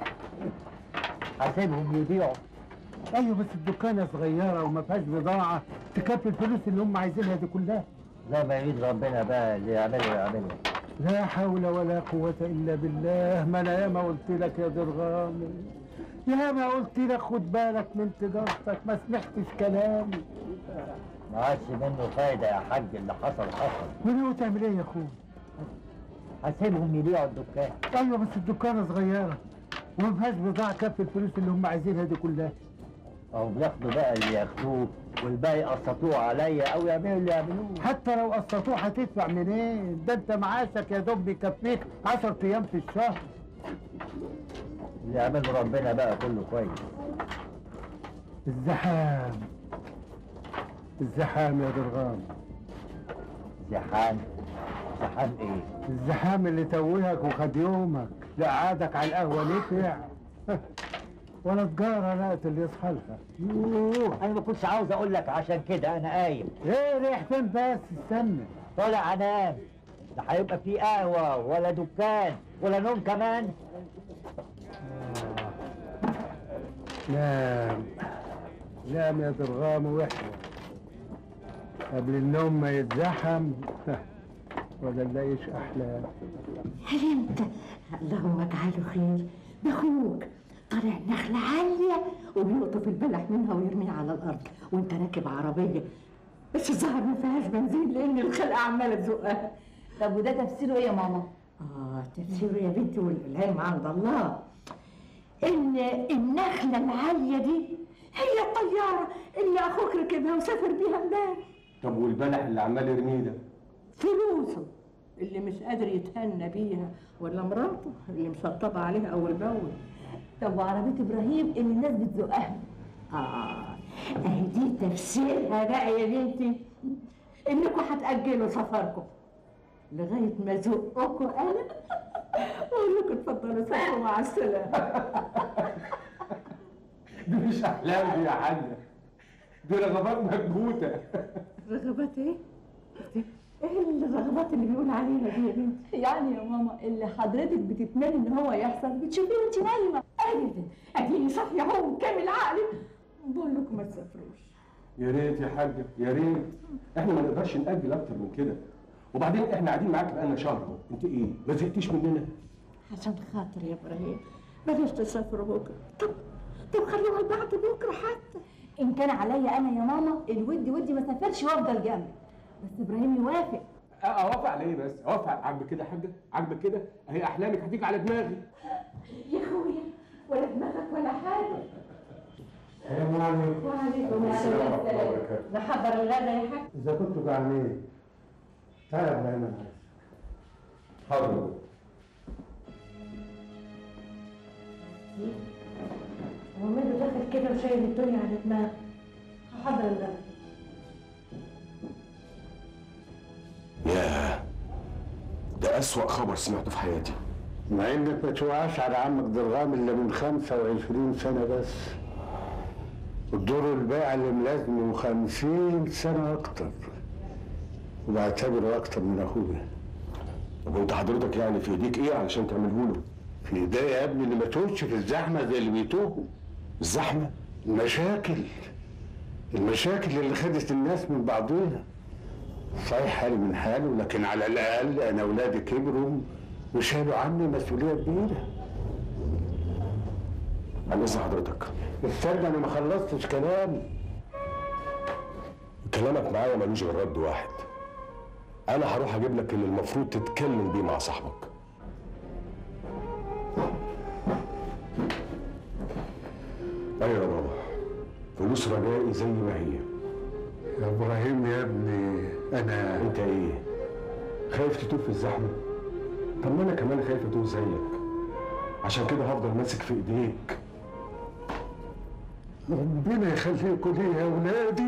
هسيبهم يبيعوا أيوة بس الدكانة صغيرة وما فيهاش بضاعة تكفي الفلوس اللي هم عايزينها دي كلها زي ما يريد ربنا بقى اللي يعمله يعمله لا حول ولا قوة إلا بالله ما أنا ياما قلت لك يا درغام ياما قلت لك خد بالك من تجارتك ما سمعتش كلامي ما عادش منه فايدة يا حاج اللي حصل حصل وناوي تعمل إيه يا أخويا؟ هسيبهم يبيعوا الدكان ايوه بس الدكانه صغيره وما فيهاش بضاعه تكفي الفلوس اللي هم عايزينها دي كلها او بياخدوا بقى اللي ياخدوه والباقي يقسطوه عليا او يعملوا اللي يعملوه حتى لو قسطوه هتدفع منين ده انت معاشك يا دوب بيكفيك 10 ايام في الشهر اللي يعمله ربنا بقى كله كويس الزحام الزحام يا درغام زحام زحام ايه الزحام اللي توهك وخد يومك لا قعدك على القهوه نفع ولا تجاره لقت اللي يصحى لها يوه انا ما كنتش عاوز اقول لك عشان كده انا قايم ايه ريح فين بس استنى طالع انام لا هيبقى في قهوه ولا دكان ولا نوم كمان نام نام يا درغام واحلى قبل النوم ما يتزحم ولا نلاقيش احلام حلمت اللهم اجعله خير باخوك طالع نخلة عالية وبيقطف البلح منها ويرميها على الأرض وأنت راكب عربية بس الظهر ما فيهاش بنزين لأن الخلقة عمالة تزقها طب وده تفسيره ايه يا ماما آه تفسيره يا بنتي والعلم عند الله إن النخلة العالية دي هي الطيارة اللي أخوك ركبها وسافر بيها امبارح طب والبلح اللي عمال يرميه ده فلوسه اللي مش قادر يتهنى بيها ولا مراته اللي مسطبة عليها أول بأول طب وعربية ابراهيم اللي الناس بتزقها آه أهي دي تفسيرها بقى يا بنتي إنكم هتأجلوا سفركم لغاية ما أزقكم أنا وأقول لكم اتفضلوا سافروا مع السلامة دي مش احلام دي يا حاجه دي رغبات مكبوته رغبات إيه؟ إيه الرغبات اللي بيقول علينا دي يا بنتي؟ يعني يا ماما اللي حضرتك بتتمني ان هو يحصل بتشوفيه وانت نايمه أبدا أديني صاحية هو كامل عقلي بقول لكم ما تسافروش يا ريت يا حاجه يا ريت احنا ما نقدرش نأجل اكتر من كده وبعدين احنا قاعدين معاك بقالنا شهر اهو انت ايه ما زهقتيش مننا عشان خاطر يا ابراهيم بلاش تسافروا بكره طب طب خلوها لبعض بكره حتى ان كان عليا انا يا ماما الود ودي ما سافرش وافضل جنبك بس ابراهيم يوافق أ- اوافق على ايه بس اوافق عاجبك كده يا حاجه عاجبك كده اهي احلامك هتيجي على دماغي يا اخويا ولا دماغك ولا حاجه السلام عليكم وعليكم السلام ورحمة الله السلام وبركاته. نحضر الغدا يا حاج اذا كنتوا جعانين تعالى يا ابراهيم حاضر هو ماله داخل كده وشايل الدنيا على دماغه هحضر الغدا ياه ده أسوأ خبر سمعته في حياتي مع انك ما توعاش على عمك درغام الا من 25 سنه بس الدور الباقي اللي ملازمه خمسين سنة أكتر وبعتبره أكتر من أخويا طب وانت حضرتك يعني في ايديك ايه علشان تعمله له؟ في ايديا يا ابني اللي ما توهش في الزحمة زي اللي بيتوهوا الزحمه؟ المشاكل المشاكل اللي خدت الناس من بعضيها صحيح حالي من حاله لكن على الأقل أنا أولادي كبروا وشالوا عني مسؤولية كبيرة عن اذن حضرتك استنى أنا ما خلصتش كلامي كلامك معايا ملوش غير رد واحد انا هروح اجيب لك اللي المفروض تتكلم بيه مع صاحبك ايوه يا بابا فلوس رجائي زي ما هي يا إبراهيم يا ابني أنا انت ايه خايف تتوه في الزحمه طب ما انا كمان خايف اتوه زيك عشان كده هفضل ماسك في ايديك ربنا يخليكم لي يا أولادي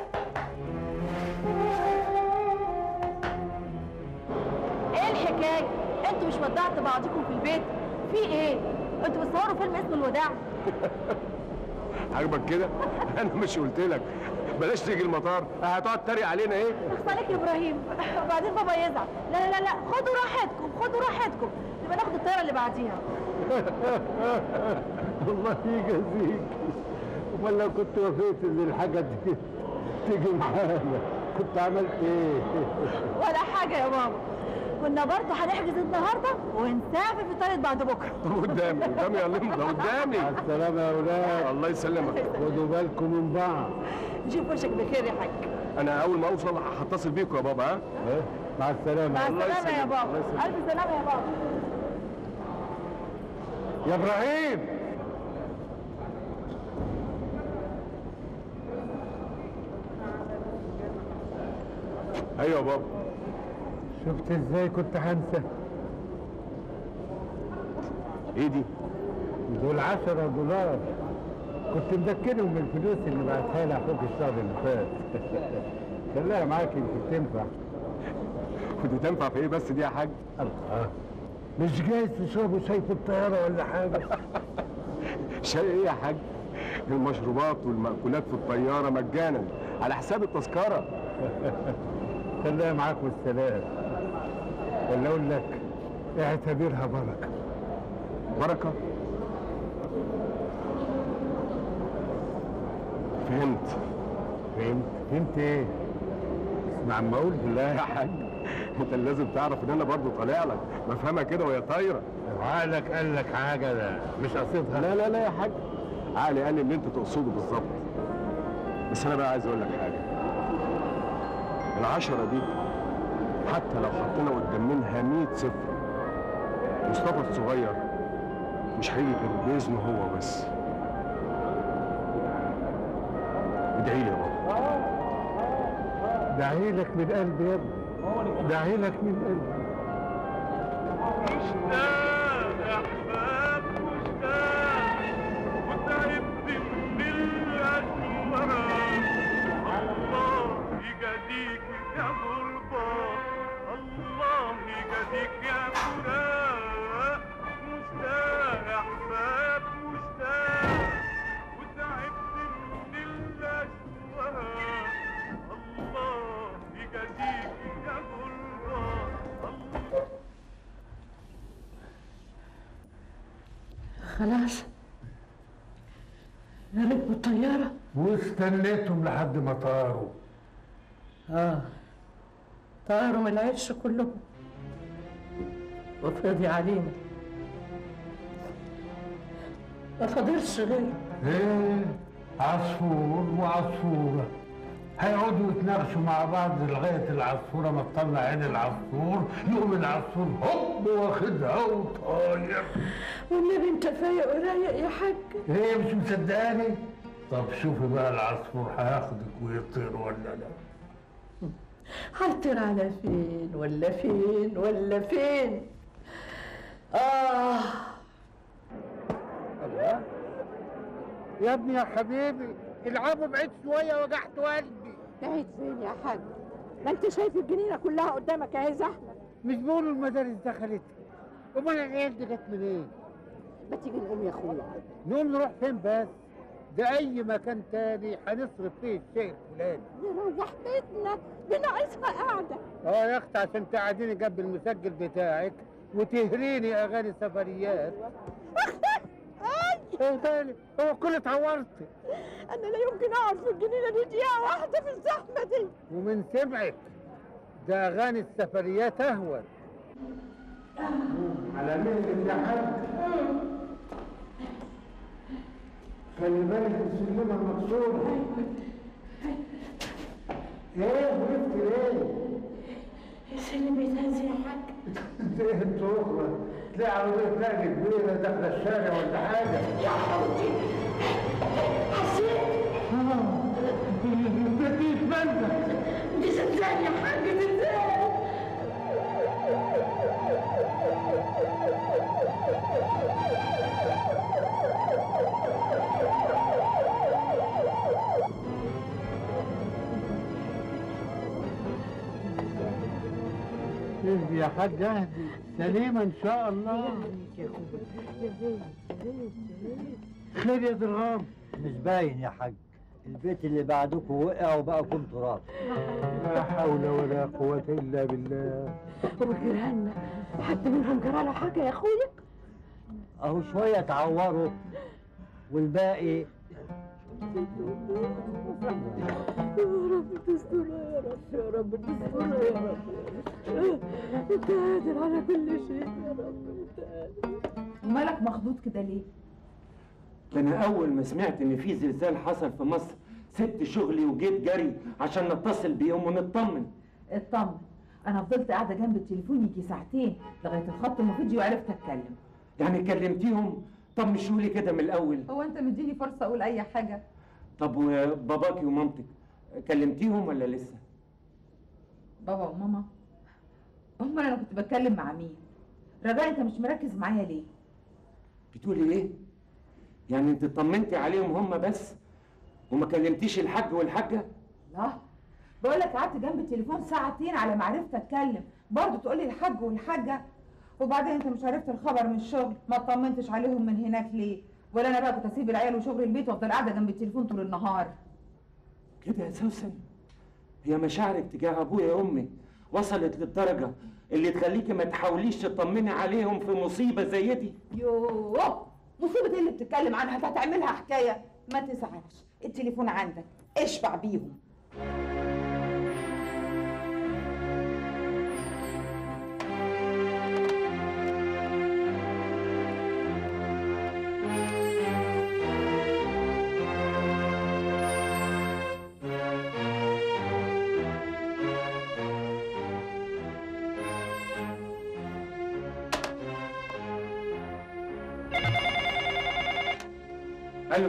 ايه الحكايه انتوا مش ودعت بعضكم في البيت في ايه انتوا بتصوروا فيلم اسمه الوداع عاجبك كده انا مش قلت لك بلاش تيجي المطار هتقعد تريق علينا ايه اخص عليك يا ابراهيم وبعدين بابا يزعل لا لا لا لا خدوا راحتكم خدوا راحتكم نبقى ناخد الطياره اللي بعديها الله يجازيك امال لو كنت وافقت ان الحاجه دي تيجي معانا كنت عملت ايه؟ ولا حاجه يا بابا كنا برضه هنحجز النهارده ونسافر في طريق بعد بكره قدامي قدامي يا لمضه قدامي مع السلامه يا اولاد الله يسلمك خدوا بالكم من بعض نشوف وشك بخير يا حاج انا اول ما اوصل هتصل بيكم يا بابا ها إيه؟ مع السلامه مع الله السلامه يا يسلمك، بابا الله يسلمك. الف سلامه يا بابا يا ابراهيم ايوه يا بابا شفت ازاي كنت هنسى ايه دي دول 10 دولار كنت مذكرهم من الفلوس اللي بعتها لي اخوك الشهر اللي فات خليها معاك يمكن تنفع كنت تنفع في ايه بس دي يا حاج الله مش جايز تشربوا شاي في الطياره ولا حاجه شاي ايه يا حاج المشروبات والمأكولات في الطيارة مجانا على حساب التذكرة خليها معاك والسلام ولا اقول لك اعتبرها بركه بركة فهمت فهمت فهمت ايه اسمع عم اقول لا يا حاج انت اللي لازم تعرف ان انا برضو طالع لك بفهمها كده وهي طايره لو عقلك قال لك حاجه لا مش قصدها لا لا لا يا حاج عقلي قال لي اللي انت تقصده بالظبط بس انا بقى عايز اقول لك حاجه العشرة دي حتى لو حطينا قدام منها 100 صفر مصطفى الصغير مش هيجي غير باذنه هو بس ادعي لي يا بابا دعي لك من قلبي يا ابني دعي لك من قلبي خلاص ركبوا الطيارة واستنيتهم لحد ما طاروا اه طاروا من العش كلهم وفضي علينا ما فاضلش غير ايه عصفور وعصفورة هيقعدوا يتناقشوا مع بعض لغاية العصفورة ما تطلع عين العصفور يقوم العصفور هوب واخدها وطاير والنبي انت فايق ورايق يا حاج ايه مش مصدقاني؟ طب شوفي بقى العصفور هياخدك ويطير ولا لا هيطير على فين ولا فين ولا فين اه يا ابني يا حبيبي العبوا بعيد شوية وجعت قلبي بعيد فين يا حاج ما انت شايف الجنينة كلها قدامك اهي زحمة مش بيقولوا المدارس دخلت امال العيال دي جت منين؟ ما تيجي نقوم يا اخويا نقوم نروح فين بس؟ ده اي مكان تاني هنصرف فيه الشيء الفلاني نروح بيتنا بناقصها قاعدة اه يا اختي عشان تقعديني جنب المسجل بتاعك وتهريني اغاني سفريات ايه تاني هو كل اتعورت أنا لا يمكن أقعد في الجنينة دي دقيقة واحدة في الزحمة دي ومن سمعك ده اغاني السفريات اهون على مهلك يا حاج خلي بالك السلمة المكسورة ايه وقفت ليه؟ السلم بيتهز يا حاج ايه التوخرة؟ تلاقي عربية نقل كبيرة داخلة الشارع ولا حاجة يا حوتي حسيت البيت يتمنى دي زلزال يا حاج زلزال اهدي يا حاج اهدي سليمة ان شاء الله خير يا درغام مش باين يا حاج البيت اللي بعدكم وقع وبقى تراب لا حول ولا قوة الا بالله وجيراننا حد منهم جرى له حاجة يا أخويا اهو شويه اتعوروا والباقي يا رب تسترها يا رب يا رب تسترها يا رب انت قادر على كل شيء يا رب انت قادر ومالك مخضوض كده ليه؟ ده انا اول ما سمعت ان في زلزال حصل في مصر سبت شغلي وجيت جري عشان نتصل بيهم ونطمن اطمن انا فضلت قاعده جنب التليفون يجي ساعتين لغايه الخط ما فضي وعرفت اتكلم يعني كلمتيهم طب مشوا لي كده من الاول هو انت مديني فرصه اقول اي حاجه طب وباباكي ومامتك كلمتيهم ولا لسه بابا وماما هم انا كنت بتكلم مع مين رجاء انت مش مركز معايا ليه بتقولي ايه يعني انت طمنتي عليهم هم بس وما كلمتيش الحاج والحاجه لا بقول لك قعدت جنب التليفون ساعتين على ما عرفت اتكلم برضه تقول لي الحاج والحاجه وبعدين انت مش عرفت الخبر من الشغل ما اطمنتش عليهم من هناك ليه ولا انا بقى كنت اسيب العيال وشغل البيت وافضل قاعده جنب التليفون طول النهار كده يا سوسن هي مشاعرك تجاه ابويا يا امي وصلت للدرجه اللي تخليكي ما تحاوليش تطمني عليهم في مصيبه زي دي يوه مصيبه ايه اللي بتتكلم عنها انت هتعملها حكايه ما تزعلش التليفون عندك اشبع بيهم الو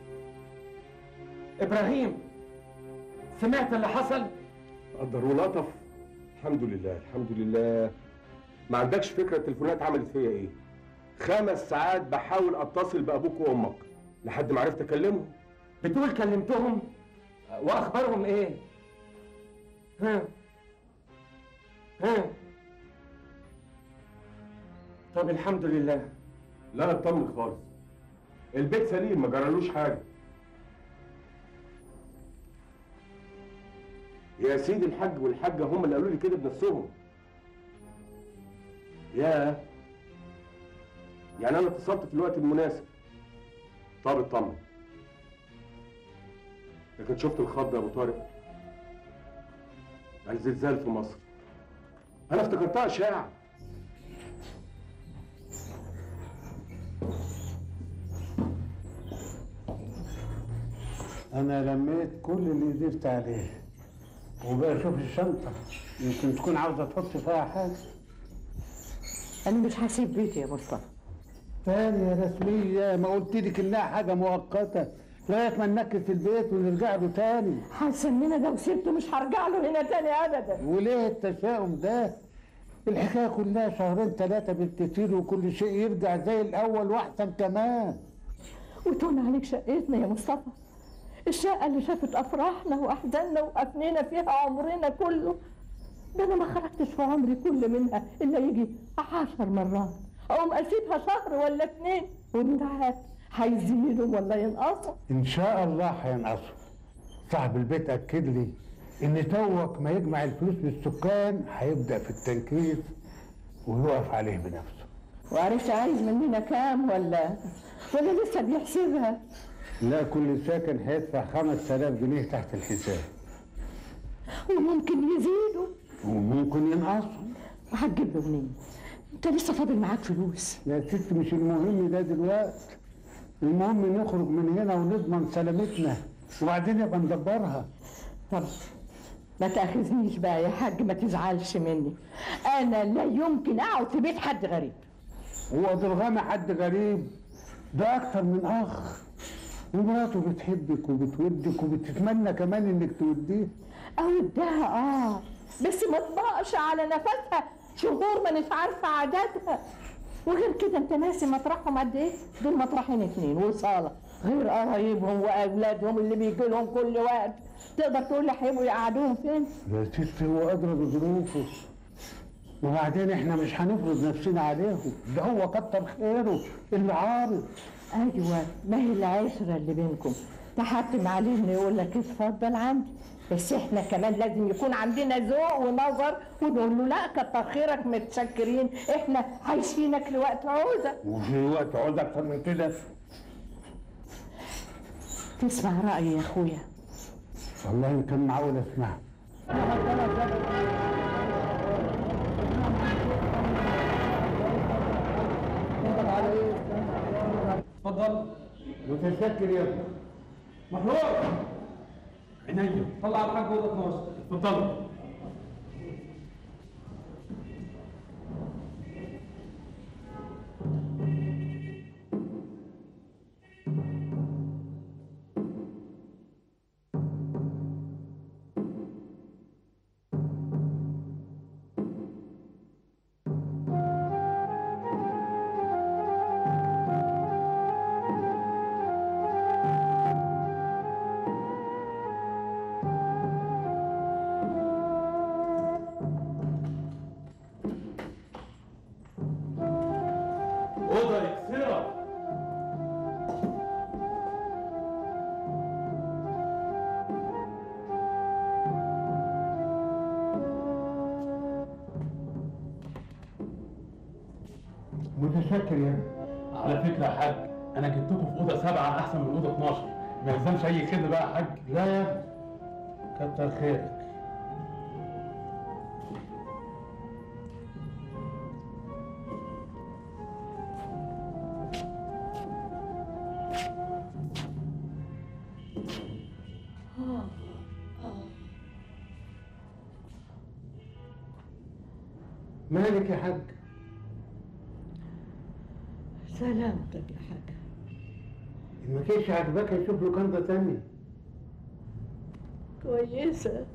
ابراهيم سمعت اللي حصل قدر ولطف الحمد لله الحمد لله ما عندكش فكره التليفونات عملت فيا ايه خمس ساعات بحاول اتصل بابوك وامك لحد ما عرفت اكلمهم بتقول كلمتهم واخبارهم ايه ها ها طب الحمد لله لا اطمن خالص البيت سليم ما جرالوش حاجه يا سيدي الحاج والحاجه هم اللي قالوا لي كده بنفسهم يا يعني انا اتصلت في الوقت المناسب طب اطمن لكن شفت الخض يا ابو طارق الزلزال في مصر انا افتكرتها اشاعه انا لميت كل اللي قدرت عليه وبقى اشوف الشنطه يمكن تكون عاوزه تحط فيها حاجه أنا مش هسيب بيتي يا مصطفى تاني رسميه ما قلت لك انها حاجه مؤقته لغايه ما ننكس البيت ونرجع له تاني حاسة إن أنا لو سبته مش هرجع له هنا تاني أبدا وليه التشاؤم ده الحكايه كلها شهرين ثلاثه بالكتير وكل شيء يرجع زي الاول واحسن كمان وتون عليك شقتنا يا مصطفى الشقة اللي شافت أفراحنا وأحزاننا وأفنينا فيها عمرنا كله ده أنا ما خرجتش في عمري كله منها إلا يجي عشر مرات أقوم أسيبها شهر ولا اتنين ومين عارف هيزيدوا ولا ينقصوا ان شاء الله هينقصوا صاحب البيت اكد لي ان توك ما يجمع الفلوس للسكان هيبدا في التنكيس ويقف عليه بنفسه وعرفت عايز مننا كام ولا ولا لسه بيحسبها لا كل ساكن هيدفع 5000 جنيه تحت الحساب وممكن يزيدوا وممكن ينقصوا وهتجيب له منين انت لسه فاضل معاك فلوس يا ست مش المهم ده دلوقتي المهم نخرج من هنا ونضمن سلامتنا وبعدين يبقى ندبرها طب ما تاخذنيش بقى يا حاج ما تزعلش مني انا لا يمكن اقعد في بيت حد غريب هو درغامي حد غريب ده اكتر من اخ ومراته بتحبك وبتودك وبتتمنى كمان انك توديه اودها اه بس ما تبقاش على نفسها شهور ما مش عارفه عددها وغير كده انت ناسي مطرحهم قد ايه؟ دول مطرحين اتنين وصاله غير قرايبهم واولادهم اللي بيجي لهم كل وقت تقدر تقول لي هيبقوا يقعدوهم فين؟ يا ست هو ادرى بظروفه وبعدين احنا مش هنفرض نفسنا عليهم ده هو كتر خيره اللي عارض ايوه ما هي العشره اللي بينكم تحتم عليه انه يقول لك اتفضل عندي بس احنا كمان لازم يكون عندنا ذوق ونظر ونقول له لا كتر خيرك متشكرين احنا عايشينك لوقت عوزه وفي وقت عوز اكتر من كده تسمع رايي يا اخويا والله كان معقول اسمعها اتفضل متشكر يا ابني محمود عينيا طلع الحاج اوضه 12 اتفضل اوضه اكسره متشكر يا ابني على فكره يا حاج انا جبتكم في اوضه سبعه احسن من اوضه 12 ما يلزمش اي كده بقى يا حاج لا يا ابني كتر خيرك مالك يا حاج سلامتك يا حاج إن ما كانش عاجباك نشوف له كنده تانية كويسه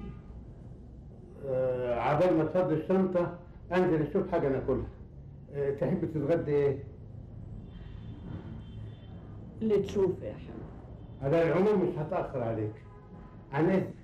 آه عبال ما تفضي الشنطة انزل اشوف حاجة ناكلها آه تحب تتغدى ايه؟ اللي تشوفه يا حاج على العموم مش هتأخر عليك عن اذنك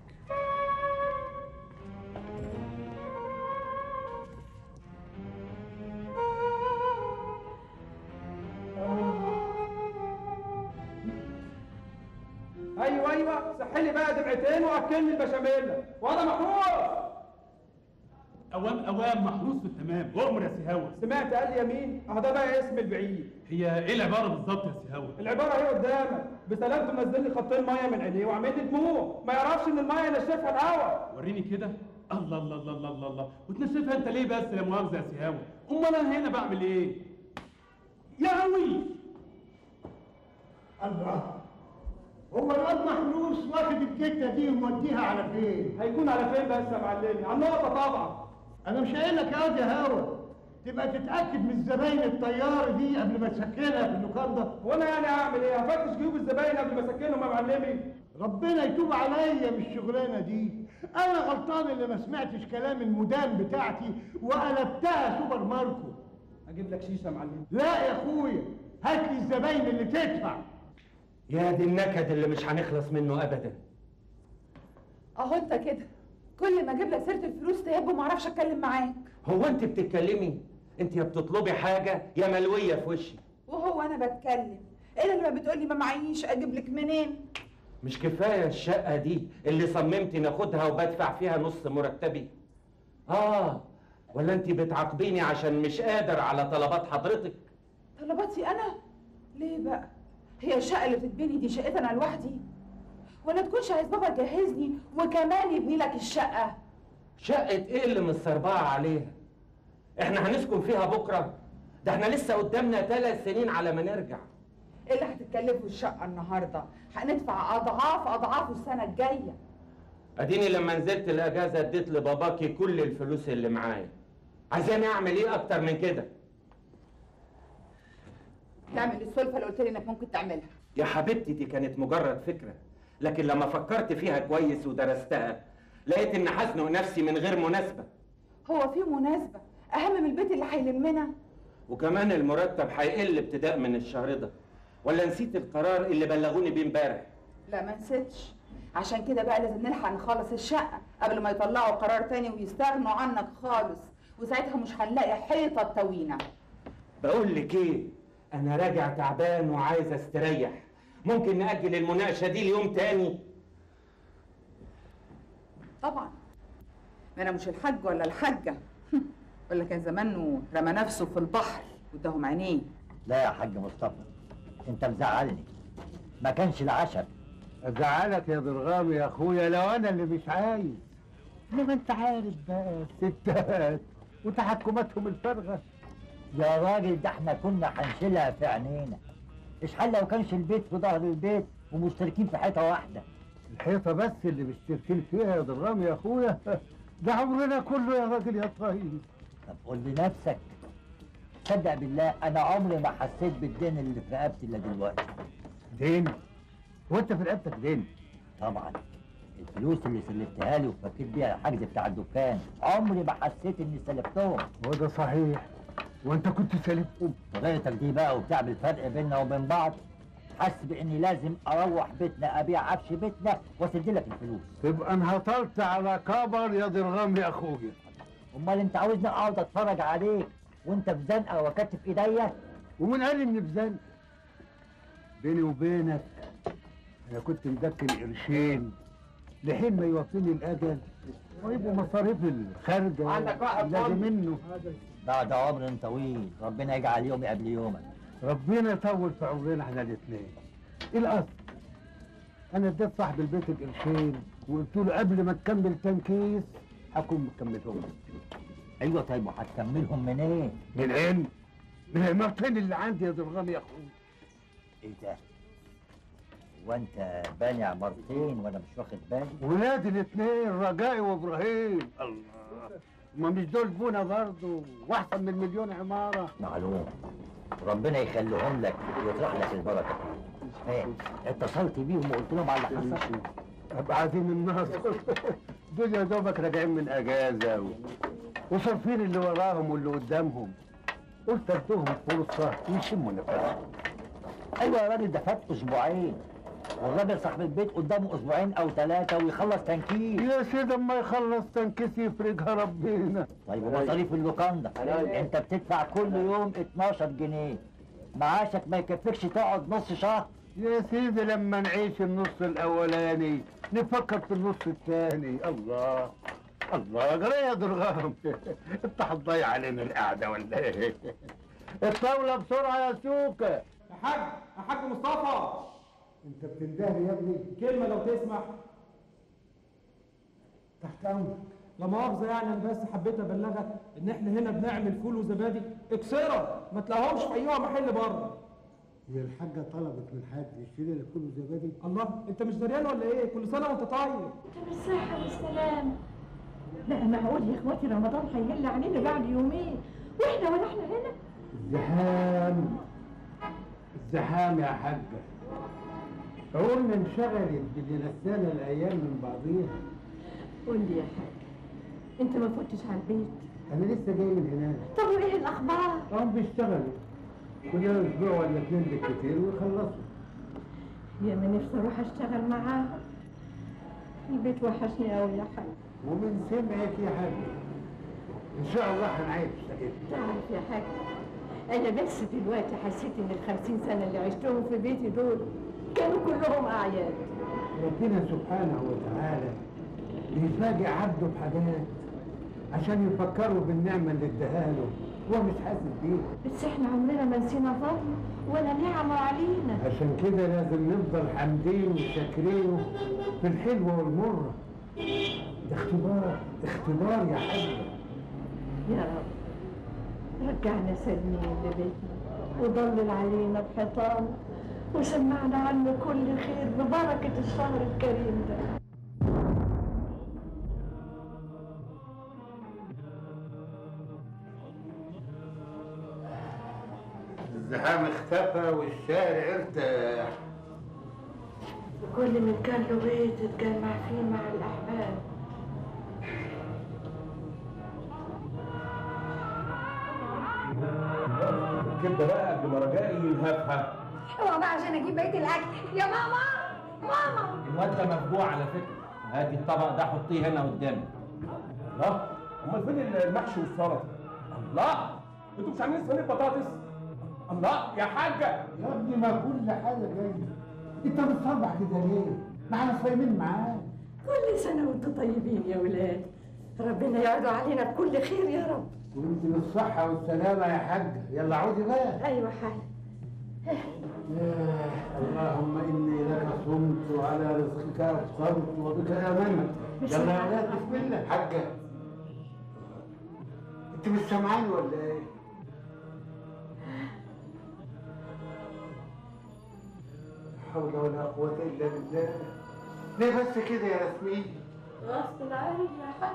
ايوه ايوه سحلي بقى دمعتين واكلني البشاميل وانا محروس اوام اوام محروس في التمام اؤمر يا سهاوة سمعت قال لي يمين اهو ده بقى اسم البعيد هي ايه العباره بالظبط يا سهاوة العباره اهي قدامك بسلامته منزل لي خطين ميه من عينيه وعامل لي دموع ما يعرفش ان الميه ينشفها الهوا وريني كده الله الله الله الله الله الله وتنشفها انت ليه بس لا مؤاخذه يا سهاوة امال انا هنا بعمل ايه يا قوي الله هو الواد محروس واخد الجته دي وموديها على فين؟ هيكون على فين بس يا معلمي على النقطه طبعا انا مش قايل لك يا واد يا هوا تبقى تتاكد من زباين الطياره دي قبل ما تسكنها في اللوكاندا وانا يعني اعمل ايه هفتش جيوب الزباين قبل ما اسكنهم يا معلمي ربنا يتوب عليا من الشغلانه دي انا غلطان اللي ما سمعتش كلام المدام بتاعتي وقلبتها سوبر ماركو اجيب لك شيشه يا معلمي لا يا اخويا هات لي الزباين اللي تدفع يا دي النكد اللي مش هنخلص منه ابدا اهو انت كده كل ما اجيب لك سيره الفلوس تهب وما اعرفش اتكلم معاك هو انت بتتكلمي انت يا بتطلبي حاجه يا ملويه في وشي وهو انا بتكلم ايه لما بتقولي ما معيش اجيب لك منين مش كفايه الشقه دي اللي صممت ناخدها وبدفع فيها نص مرتبي اه ولا انت بتعاقبيني عشان مش قادر على طلبات حضرتك طلباتي انا ليه بقى هي الشقه اللي بتتبني دي شقتي انا لوحدي ولا تكونش عايز بابا يجهزني وكمان يبني لك الشقه شقه ايه اللي مستربعه عليها احنا هنسكن فيها بكره ده احنا لسه قدامنا ثلاث سنين على ما نرجع ايه اللي هتتكلفوا الشقه النهارده هندفع اضعاف اضعاف السنه الجايه اديني لما نزلت الاجازه اديت لباباكي كل الفلوس اللي معايا عايزاني اعمل ايه اكتر من كده تعمل السلفه اللي قلت لي انك ممكن تعملها يا حبيبتي دي كانت مجرد فكره لكن لما فكرت فيها كويس ودرستها لقيت ان هزنق نفسي من غير مناسبه هو في مناسبه اهم من البيت اللي هيلمنا وكمان المرتب هيقل ابتداء من الشهر ده ولا نسيت القرار اللي بلغوني بيه امبارح لا ما نسيتش عشان كده بقى لازم نلحق نخلص الشقه قبل ما يطلعوا قرار تاني ويستغنوا عنك خالص وساعتها مش هنلاقي حيطه تطوينا بقول لك ايه انا راجع تعبان وعايز استريح ممكن نأجل المناقشه دي ليوم تاني طبعا ما انا مش الحاج ولا الحاجه ولا كان زمانه رمى نفسه في البحر واداهم عينيه لا يا حاج مصطفى انت مزعلني ما كانش العشم ازعلك يا ضرغام يا اخويا لو انا اللي مش عايز انما انت عارف بقى الستات وتحكماتهم الفارغه يا راجل ده احنا كنا هنشيلها في عينينا ايش حل لو كانش البيت في ظهر البيت ومشتركين في حيطه واحده الحيطه بس اللي مشتركين فيها يا ضرغام يا اخويا ده عمرنا كله يا راجل يا طيب طب قول لنفسك صدق بالله انا عمري ما حسيت بالدين اللي في رقبتي الا دلوقتي دين وانت في رقبتك دين طبعا الفلوس اللي سلفتها لي وفكيت بيها الحجز بتاع الدكان عمري ما حسيت اني سلفتهم وده صحيح وانت كنت سالفهم غيرتك دي بقى وبتعمل فرق بيننا وبين بعض حاسس باني لازم اروح بيتنا ابيع عفش بيتنا واسد لك الفلوس تبقى انهطلت على كبر يا ضرغام يا اخويا امال انت عاوزني اقعد اتفرج عليك وانت في زنقه وكتف ايديا ومن قال اني في زنقه بيني وبينك انا كنت مدكن قرشين لحين ما يوفيني الاجل ويبقوا مصاريف الخارجه عندك واحد لازم فاضي؟ منه بعد عمر طويل ربنا يجعل يومي قبل يومك ربنا يطول في عمرنا احنا الاثنين ايه الاصل انا اديت صاحب البيت القرشين وقلت له قبل ما تكمل تنكيس هكون مكملهم لك. ايوه طيب وهتكملهم منين؟ منين؟ من العمارتين اللي عندي يا ضرغام يا اخويا ايه ده؟ وانت باني عمارتين وانا مش واخد بالي؟ ولادي الاثنين رجائي وابراهيم الله ما مش دول بونا برضه واحسن من مليون عماره معلوم ربنا يخليهم لك ويطرح لك البركه ايه اتصلت بيهم وقلت لهم على اللي حصل ابقى عزيم الناصر دول يا دوبك راجعين من اجازه و... وصارفين اللي وراهم واللي قدامهم قلت ادوهم فرصه يشموا نفسهم ايوه يا راجل ده فات اسبوعين والراجل صاحب البيت قدامه اسبوعين او ثلاثه ويخلص تنكيس يا سيدي اما يخلص تنكيس يفرجها ربنا طيب ومصاريف اللوكاندا انت بتدفع كل يوم 12 جنيه معاشك ما يكفيكش تقعد نص شهر يا سيدي لما نعيش النص الاولاني نفكر في النص الثاني الله الله جرى يا درغام انت هتضيع علينا القعده ولا ايه الطاوله بسرعه يا سوكه يا حاج يا حاج مصطفى انت بتندهني يا ابني كلمه لو تسمح تحت امرك لا مؤاخذه يعني انا بس حبيت ابلغك ان احنا هنا بنعمل فول وزبادي اكسرها ما تلاقوهمش في اي محل بره هي الحاجه طلبت من حد يشتري لك كل زبادي الله انت مش دريان ولا ايه كل سنه وانت طيب بالصحة والسلام لا معقول يا اخواتي رمضان هيهل علينا بعد يومين واحنا ولا احنا هنا الزحام الزحام يا حاجة عقولنا انشغلت باللي نسانا الأيام من بعضيها قول لي يا حاج انت ما فوتش على البيت أنا لسه جاي من هناك طب وايه الاخبار هم بيشتغلوا كلنا أسبوع ولا اتنين بالكتير ويخلصوا يا ما نفسي اروح اشتغل معاهم البيت وحشني قوي يا حاج ومن سمعك يا حاجة إن شاء الله هنعيش سعيد تعرف يا حاج انا بس دلوقتي حسيت ان الخمسين سنه اللي عشتهم في بيتي دول كانوا كلهم اعياد ربنا سبحانه وتعالى بيفاجئ عبده بحاجات عشان يفكروا بالنعمة اللي اداها له هو مش حاسس بيها بس احنا عمرنا ما نسينا فضله ولا نعمه علينا عشان كده لازم نفضل حامدين وشاكرينه في الحلوة والمرة ده اختبار اختبار يا حاجة يا رب رجعنا سالمين لبيتنا وضلل علينا بحيطان وسمعنا عنه كل خير ببركة الشهر الكريم ده الزحام اختفى والشارع ارتاح وكل من كان له بيت اتجمع فيه مع الأحباب كده بقى قبل ما رجائي ينهفها اوعى بقى عشان اجيب بقيه الاكل يا ماما ماما الواد ده مفجوع على فكره هاتي الطبق ده حطيه هنا قدامي لا امال فين المحشي والسلطه لا انتوا مش عاملين صينيه بطاطس الله يا حاجه يا ابني ما كل حاجة جاية انت بتصبح كده ليه؟ ما احنا صايمين معاك كل سنة وانتم طيبين يا ولاد ربنا يعود علينا بكل خير يا رب وانت بالصحة والسلامة يا حاجة يلا عودي بقى أيوة حاج آه، اللهم اني لك صمت وعلى رزقك افطرت وبك امنت يلا يا ولاد بسم الله حاجة انت مش سامعاني ولا ايه؟ لا حول ولا قوة الا بالله ليه بس كده يا ياسمين؟ غصب عني يا حاج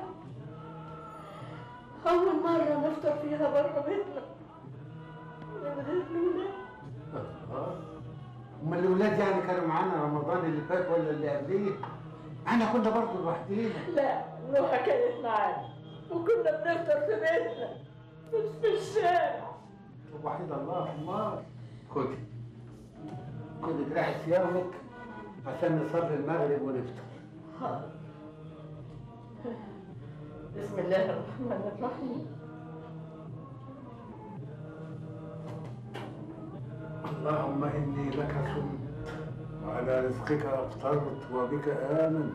أول مرة نفطر فيها بره بيتنا من غير الولاد آه. امال الاولاد يعني كانوا معانا رمضان اللي فات ولا اللي قبليه؟ احنا كنا برضه لوحدينا لا نوحة كانت معانا وكنا بنفطر في بيتنا مش في الشارع وحيد الله الله خدي خدي تريحي صيامك عشان نصلي المغرب ونفطر حاضر بسم الله الرحمن الرحيم اللهم اني لك صمت وعلى رزقك افطرت وبك امنت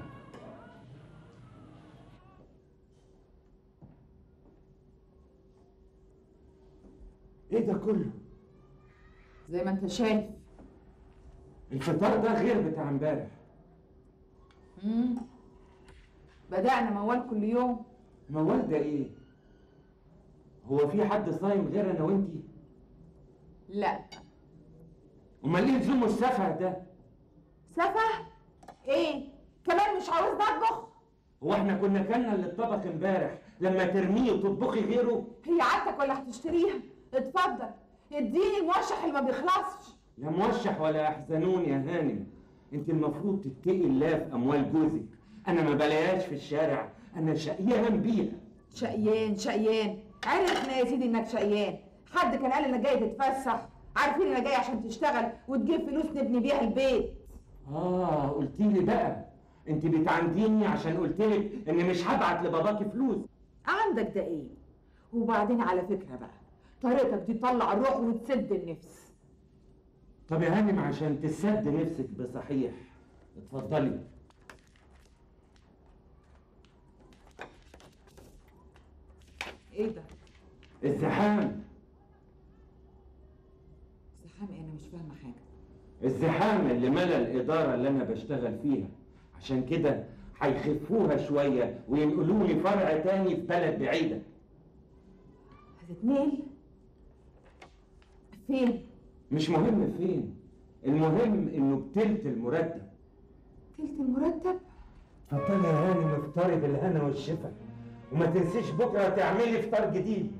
ايه ده كله زي ما انت شايف الفطار ده غير بتاع امبارح مم. بدأنا موال كل يوم موال ده ايه هو في حد صايم غير انا وانتي لا امال ايه لزوم السفه ده سفه ايه كمان مش عاوز اطبخ هو احنا كنا كلنا اللي اتطبخ امبارح لما ترميه وتطبخي غيره هي عادتك ولا هتشتريها اتفضل اديني الموشح اللي ما بيخلصش لا موشح ولا احزنون يا هانم انت المفروض تتقي الله في اموال جوزك انا ما بلاقيهاش في الشارع انا شقيان بيها شقيان شقيان عرفنا يا سيدي انك شقيان حد كان قال انك جاي تتفسح عارفين انك جاي عشان تشتغل وتجيب فلوس نبني بيها البيت اه قلتي لي بقى انت بتعنديني عشان قلت لك اني مش هبعت لباباكي فلوس عندك ده ايه وبعدين على فكره بقى طريقتك دي تطلع الروح وتسد النفس طب يا هانم عشان تسد نفسك بصحيح اتفضلي ايه ده الزحام زحام ايه انا مش فاهمه حاجه الزحام اللي ملا الإدارة اللي أنا بشتغل فيها عشان كده هيخفوها شوية وينقلوا لي فرع تاني في بلد بعيدة هتتنقل فين مش مهم فين المهم إنه بتلت المرتب تلت المرتب اتفضلي يا هانم افطري بالهنا والشفا وما تنسيش بكرة تعملي فطار جديد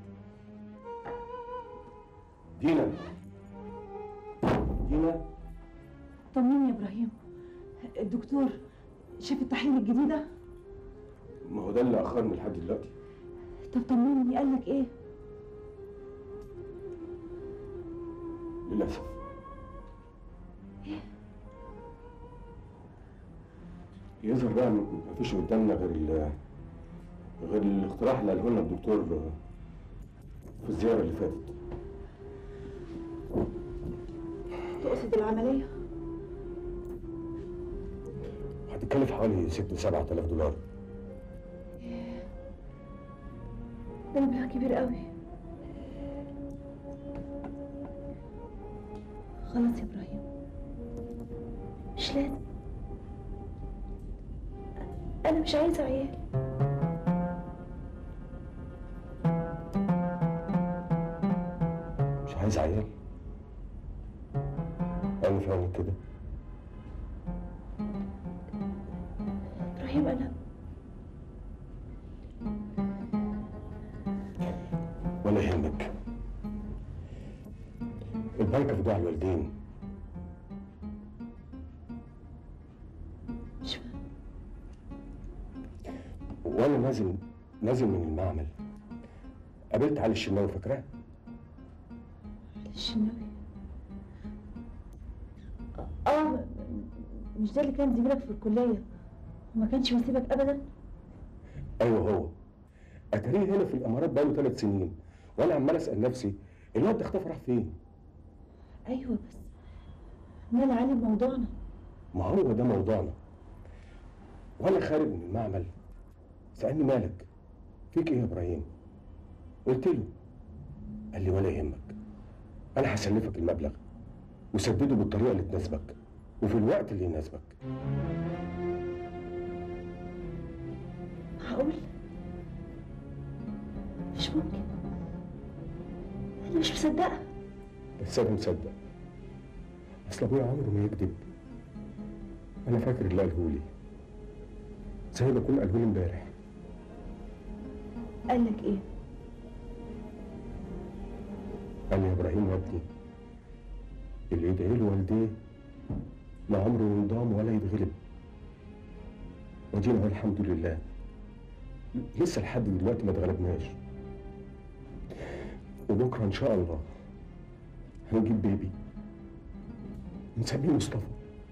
دينا دينا طمني يا ابراهيم الدكتور شاف التحاليل الجديده ما هو ده اللي اخرني لحد دلوقتي طب طمني قال لك ايه للاسف يظهر بقى ما فيش قدامنا غير ال غير الاقتراح اللي قاله لنا الدكتور في الزياره اللي فاتت تقصد العملية هتتكلف حوالي 6 7000 دولار ده مبلغ كبير قوي خلاص يا ابراهيم مش لازم انا مش عايزه عيال مش عايز عيال انا فاهم كده ابراهيم انا ولا يهمك البركه في دعاء الوالدين مش فاهم وانا نازل نازل من المعمل قابلت علي الشناوي فاكراه الشناوي اه م- مش ده اللي كان زميلك في الكليه وما كانش بيسيبك ابدا ايوه هو اتاريه هنا في الامارات بقاله ثلاث سنين وانا عمال اسال نفسي الواد ده اختفى راح فين ايوه بس مال علي بموضوعنا ما هو ده موضوعنا وانا خارج من المعمل سالني مالك فيك ايه يا ابراهيم قلت له قال لي ولا يهمك انا هسلفك المبلغ وسدده بالطريقه اللي تناسبك وفي الوقت اللي يناسبك معقول مش ممكن انا مش مصدقه بس انا مصدق اصل ابويا عمره ما يكذب انا فاكر اللي قاله لي زي ما يكون قاله لي امبارح قال لك ايه قال لي يا ابراهيم يا ابني اللي يدعي له والديه ما عمره ينضام ولا يتغلب ودينا هو الحمد لله لسه لحد دلوقتي ما اتغلبناش وبكره ان شاء الله هنجيب بيبي نسميه مصطفى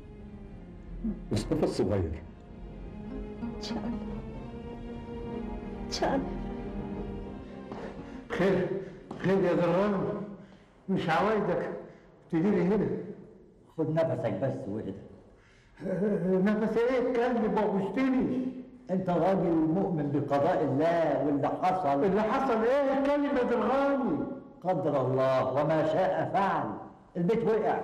مصطفى الصغير ان شاء الله ان شاء الله خير خير يا درام مش عوايدك تجيلي هنا خد نفسك بس واهدى نفس ايه اتكلم وابوشتني انت راجل مؤمن بقضاء الله واللي حصل اللي حصل ايه اتكلم يا درغامي قدر الله وما شاء فعل البيت وقع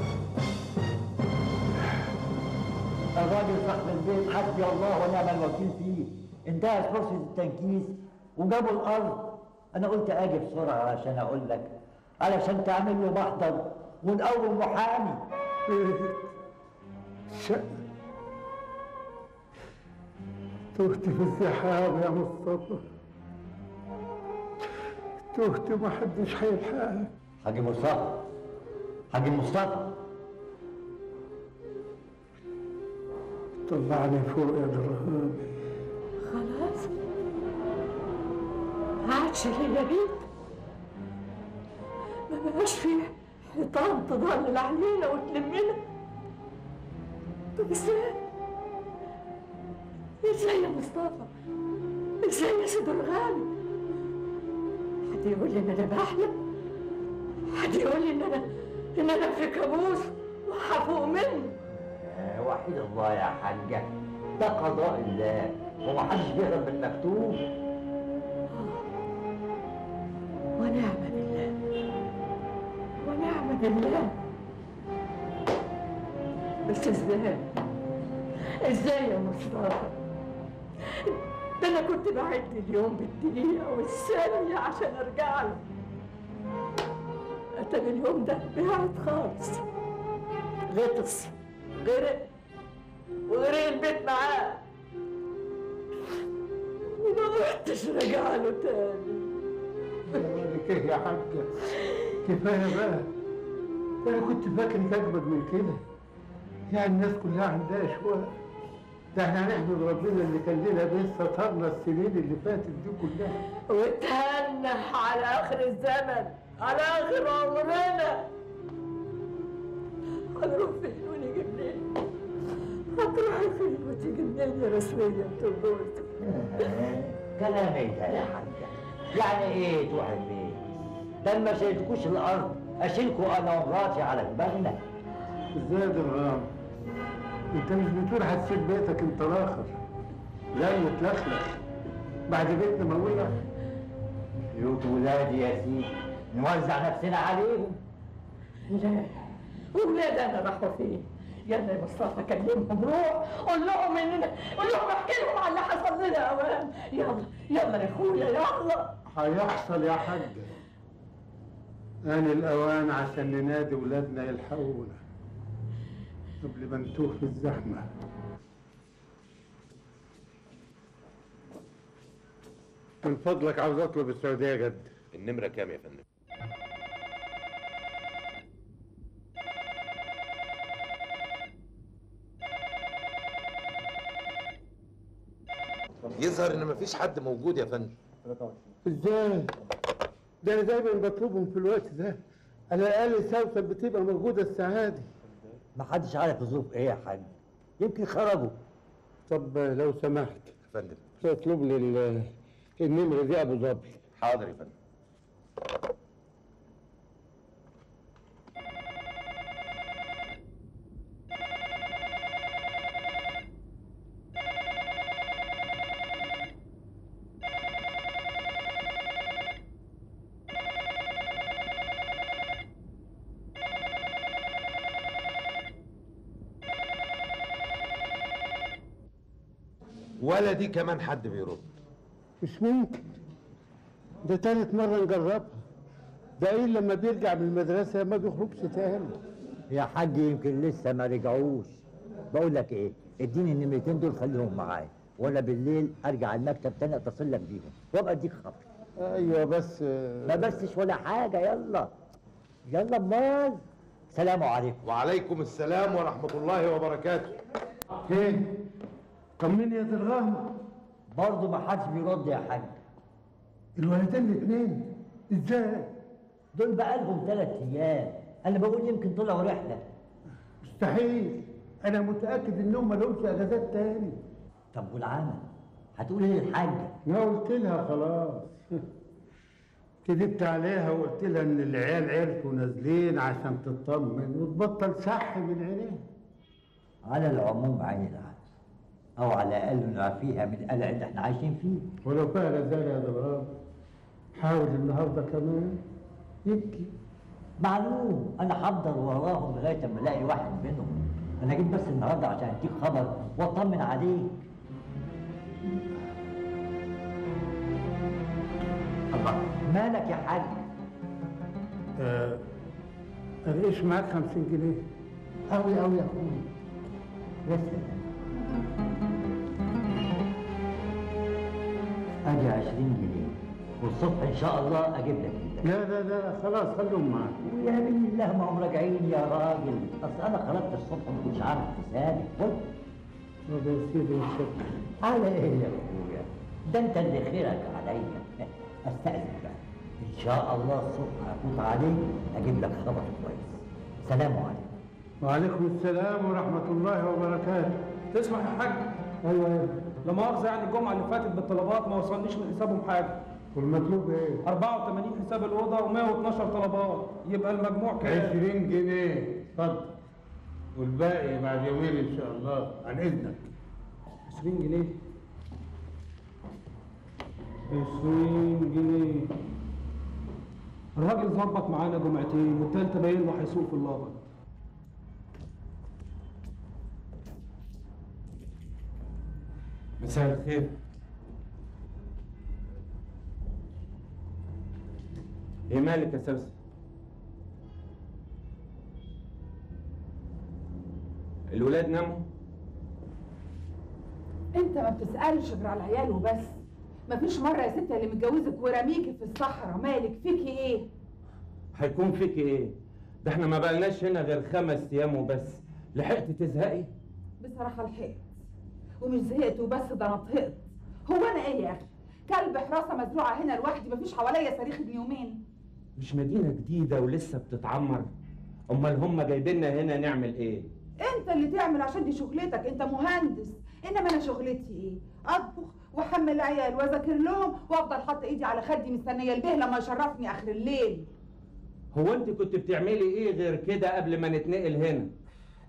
الراجل صاحب البيت حسبي الله ونعم الوكيل فيه انتهت فرصة التنكيس وجابوا الأرض أنا قلت أجي بسرعة علشان أقول لك علشان تعمل له محضر ونقوم محامي شأن تهت في الزحام يا مصطفى تهت ومحدش هيلحقك حاج مصطفى حاج مصطفى طلعني فوق يا درغامي خلاص ما عادش ليا بيت ما بقاش فيه حيطان تضلل علينا وتلمنا طب ازاي؟ ازاي يا مصطفى؟ ازاي يا سيد الغالي؟ حد يقول لي ان انا بحلم؟ حد يقول لي ان انا ان انا في كابوس وهفوق منه آه، وحيد الله يا حاجة ده قضاء الله هو محدش بيهرب من المكتوب ونعم بالله ونعم بالله بس ازاي ازاي يا مصطفى ده انا كنت بعد اليوم بالدقيقة والثانية عشان ارجع له اتاري اليوم ده بعد خالص غطس غرق وغرق البيت معاه وما رحتش راجع له تاني مالك ايه يا حاجة كفاية بقى انا كنت فاكرك اجمد من كده يعني الناس كلها عندها شوية ده احنا هنحمد ربنا اللي كان لنا بيه سترنا السنين اللي فاتت دي كلها وتهنح على اخر الزمن على اخر عمرنا هنروح فين ونيجي منين هتروحي فين وتيجي منين يا رسمية انت وجوزك كلام ايه ده يا حاجة يعني ايه تروحي فين ده ما شايلكوش الارض اشيلكوا انا ومراتي على دماغنا ازاي يا درغام انت مش بتقول هتسيب بيتك انت الاخر لا متلخلخ بعد بيتنا مولع بيوت ولادي يا سيدي نوزع نفسنا عليهم لا وولاد انا راحوا فين؟ يلا يا مصطفى كلمهم روح قول لهم اننا قول لهم احكي لهم على اللي حصل لنا يا اوان يلا يلا يا اخويا يلا هيحصل يا حاج آن الأوان عشان ننادي ولادنا يلحقونا قبل ما نتوه في الزحمة من فضلك عاوز أطلب السعودية جد النمرة كام يا فندم؟ يظهر ان مفيش حد موجود يا فندم ازاي؟ ده انا دايما بطلبهم في الوقت ده على الاقل سوسن بتبقى موجوده الساعه دي ما حدش عارف الظروف ايه يا حاج يمكن خرجوا طب لو سمحت يا فندم اطلب لي ال- النمره دي ابو ظبي حاضر يا فندم ولا دي كمان حد بيرد مش ممكن ده تالت مره نجربها ده ايه لما بيرجع من المدرسه ما بيخرجش تاني يا حاج يمكن لسه ما رجعوش بقول لك ايه اديني النمرتين دول خليهم معايا وانا بالليل ارجع المكتب تاني اتصل لك بيهم وابقى اديك خبر ايوه بس ما بسش ولا حاجه يلا يلا امال سلام عليكم وعليكم السلام ورحمة الله وبركاته ايه طمني يا درغام برضه ما حدش بيرد يا حاج الولدين الاثنين ازاي دول بقالهم ثلاث ايام انا بقول يمكن طلعوا رحله مستحيل انا متاكد انهم ما لهمش اجازات تاني طب والعمل هتقول ايه للحاجه ما قلت لها خلاص كذبت عليها وقلت لها ان العيال عرفوا نازلين عشان تطمن وتبطل سح من عينيها على العموم عين العقل او على الاقل نعفيها من القلق اللي احنا عايشين فيه ولو فيها رزالة يا دبران حاول النهارده كمان يبكي معلوم انا هفضل وراهم لغايه اما الاقي واحد منهم انا جيت بس النهارده عشان اديك خبر واطمن عليك الله مالك يا حاج آه انا ايش معاك 50 جنيه قوي قوي يا اخويا لسه ادي 20 جنيه والصبح ان شاء الله اجيب لك انت لا لا لا خلاص خليهم معاك ويا بني الله ما هم راجعين يا راجل اصل انا خرجت الصبح ما كنتش عارف حسابي قلت طب يا سيدي الشكر على ايه يا اخويا ده انت اللي خيرك عليا استاذن بقى ان شاء الله الصبح افوت عليك اجيب لك خبر كويس سلام عليكم وعليكم السلام ورحمة الله وبركاته تسمع يا حاج ايوه يا ابني. لا مؤاخذه يعني الجمعه اللي فاتت بالطلبات ما وصلنيش من حسابهم حاجه والمطلوب ايه؟ 84 حساب الاوضه و112 طلبات يبقى المجموع كام 20 جنيه اتفضل والباقي بعد يومين ان شاء الله عن اذنك 20 جنيه 20 جنيه الراجل ظبط معانا جمعتين والتالتة باين له هيسوق في اللابط مساء الخير ايه مالك يا سوسن الولاد ناموا انت ما بتسالش غير على العيال وبس مفيش مره يا ستي اللي متجوزك ورميكي في الصحراء مالك فيكي ايه هيكون فيك ايه ده احنا ما بقالناش هنا غير خمس ايام وبس لحقت تزهقي بصراحه لحقت ومش زهقت وبس ده انا طهقت هو انا ايه يا اخي كلب حراسه مزروعه هنا لوحدي مفيش حواليا صريخ ابن يومين مش مدينة جديدة ولسه بتتعمر امال هم جايبيننا هنا نعمل ايه انت اللي تعمل عشان دي شغلتك انت مهندس انما انا شغلتي ايه اطبخ واحمل عيال واذاكر لهم وافضل حاطه ايدي على خدي مستنيه البيه لما يشرفني اخر الليل هو انت كنت بتعملي ايه غير كده قبل ما نتنقل هنا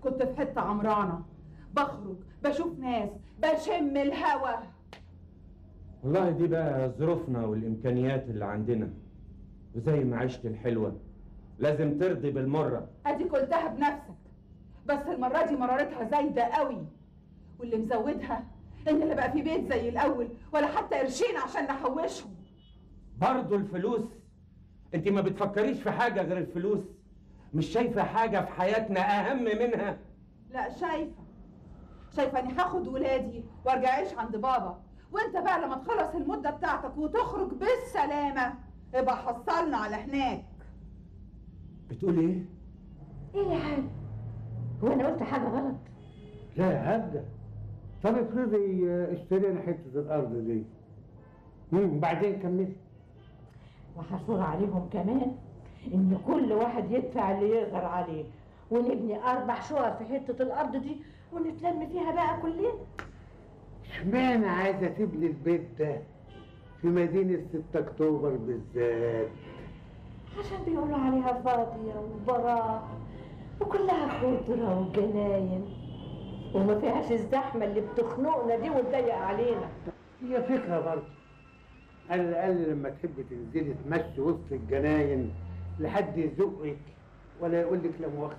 كنت في حته عمرانه بخرج بشوف ناس بشم الهوا والله دي بقى ظروفنا والامكانيات اللي عندنا وزي ما عشت الحلوه لازم ترضي بالمره ادي قلتها بنفسك بس المره دي مرارتها زايده قوي واللي مزودها ان اللي بقى في بيت زي الاول ولا حتى قرشين عشان نحوشهم برضه الفلوس انت ما بتفكريش في حاجه غير الفلوس مش شايفه حاجه في حياتنا اهم منها لا شايفه شايفه اني هاخد ولادي وارجع اعيش عند بابا وانت بقى لما تخلص المده بتاعتك وتخرج بالسلامه ابقى حصلنا على هناك بتقول ايه ايه يا حاج هو انا قلت حاجه غلط لا يا عبده طب افرضي اشترينا حته الارض دي مم، بعدين كملي وحصل عليهم كمان ان كل واحد يدفع اللي يقدر عليه ونبني اربع شقق في حته الارض دي ونتلم فيها بقى كلنا اشمعنى عايزه تبني البيت ده في مدينه 6 اكتوبر بالذات عشان بيقولوا عليها فاضيه وبراء وكلها خضره وجناين وما فيهاش الزحمه اللي بتخنقنا دي وتضيق علينا هي فكره برضه على الاقل لما تحبي تنزلي تمشي وسط الجناين لحد يزقك ولا يقول لك لا مؤاخذه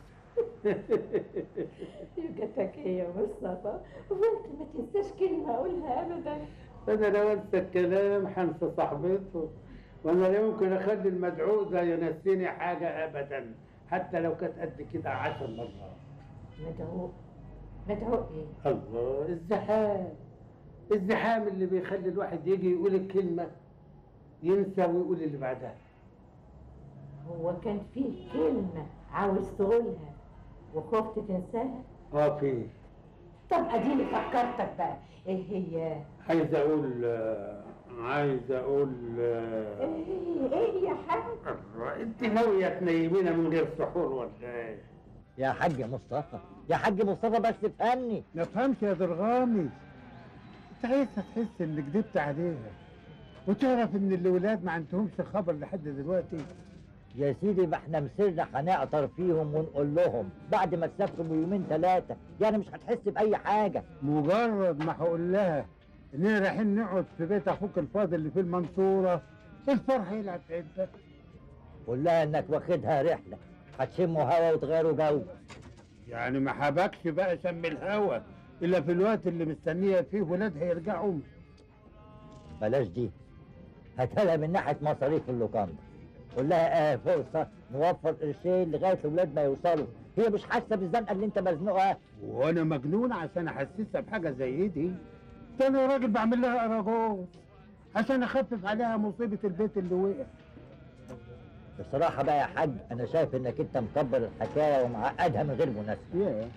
يوجتك ايه يا مصطفى وانت ما تنساش كلمه اقولها ابدا انا لو انسى الكلام هنسى صاحبته وانا لا يمكن اخلي المدعو ده ينسيني حاجه ابدا حتى لو كانت قد كده عشر مرات مدعو مدعو ايه الله الزحام الزحام اللي بيخلي الواحد يجي يقول الكلمه ينسى ويقول اللي بعدها هو كان فيه كلمه عاوز تقولها وخفت تنساها اه في طب اديني فكرتك بقى ايه هي عايز اقول آه، عايز اقول آه، ايه ايه يا حاج الله، انت ناويه تنيمينا من غير سحور ولا ايه؟ يا حاج مصطفى يا حاج مصطفى بس تفهمني ما فهمش يا درغامي انت عايزها تحس انك كدبت عليها وتعرف ان الاولاد ما عندهمش خبر لحد دلوقتي يا سيدي ما احنا مسيرنا هنعطر فيهم ونقول لهم بعد ما تسافروا بيومين ثلاثة يعني مش هتحس بأي حاجة مجرد ما هقول لها اننا رايحين نقعد في بيت اخوك الفاضل اللي في المنصوره الفرح يلعب في عدتك قول لها انك واخدها رحلة هتشموا هوا وتغيروا جو يعني ما حبكش بقى شم الهوا الا في الوقت اللي مستنيه فيه ولادها يرجعوا بلاش دي هاتها من ناحية مصاريف اللوكاندا قول لها اه فرصة نوفر قرشين لغاية الولاد ما يوصلوا هي مش حاسة بالزنقة اللي انت مزنوقها وانا مجنون عشان احسسها بحاجه زي دي ده انا راجل بعمل لها اراجوز عشان اخفف عليها مصيبه البيت اللي وقع بصراحة بقى يا حاج انا شايف انك انت مكبر الحكاية ومعقدها من غير مناسبة ياه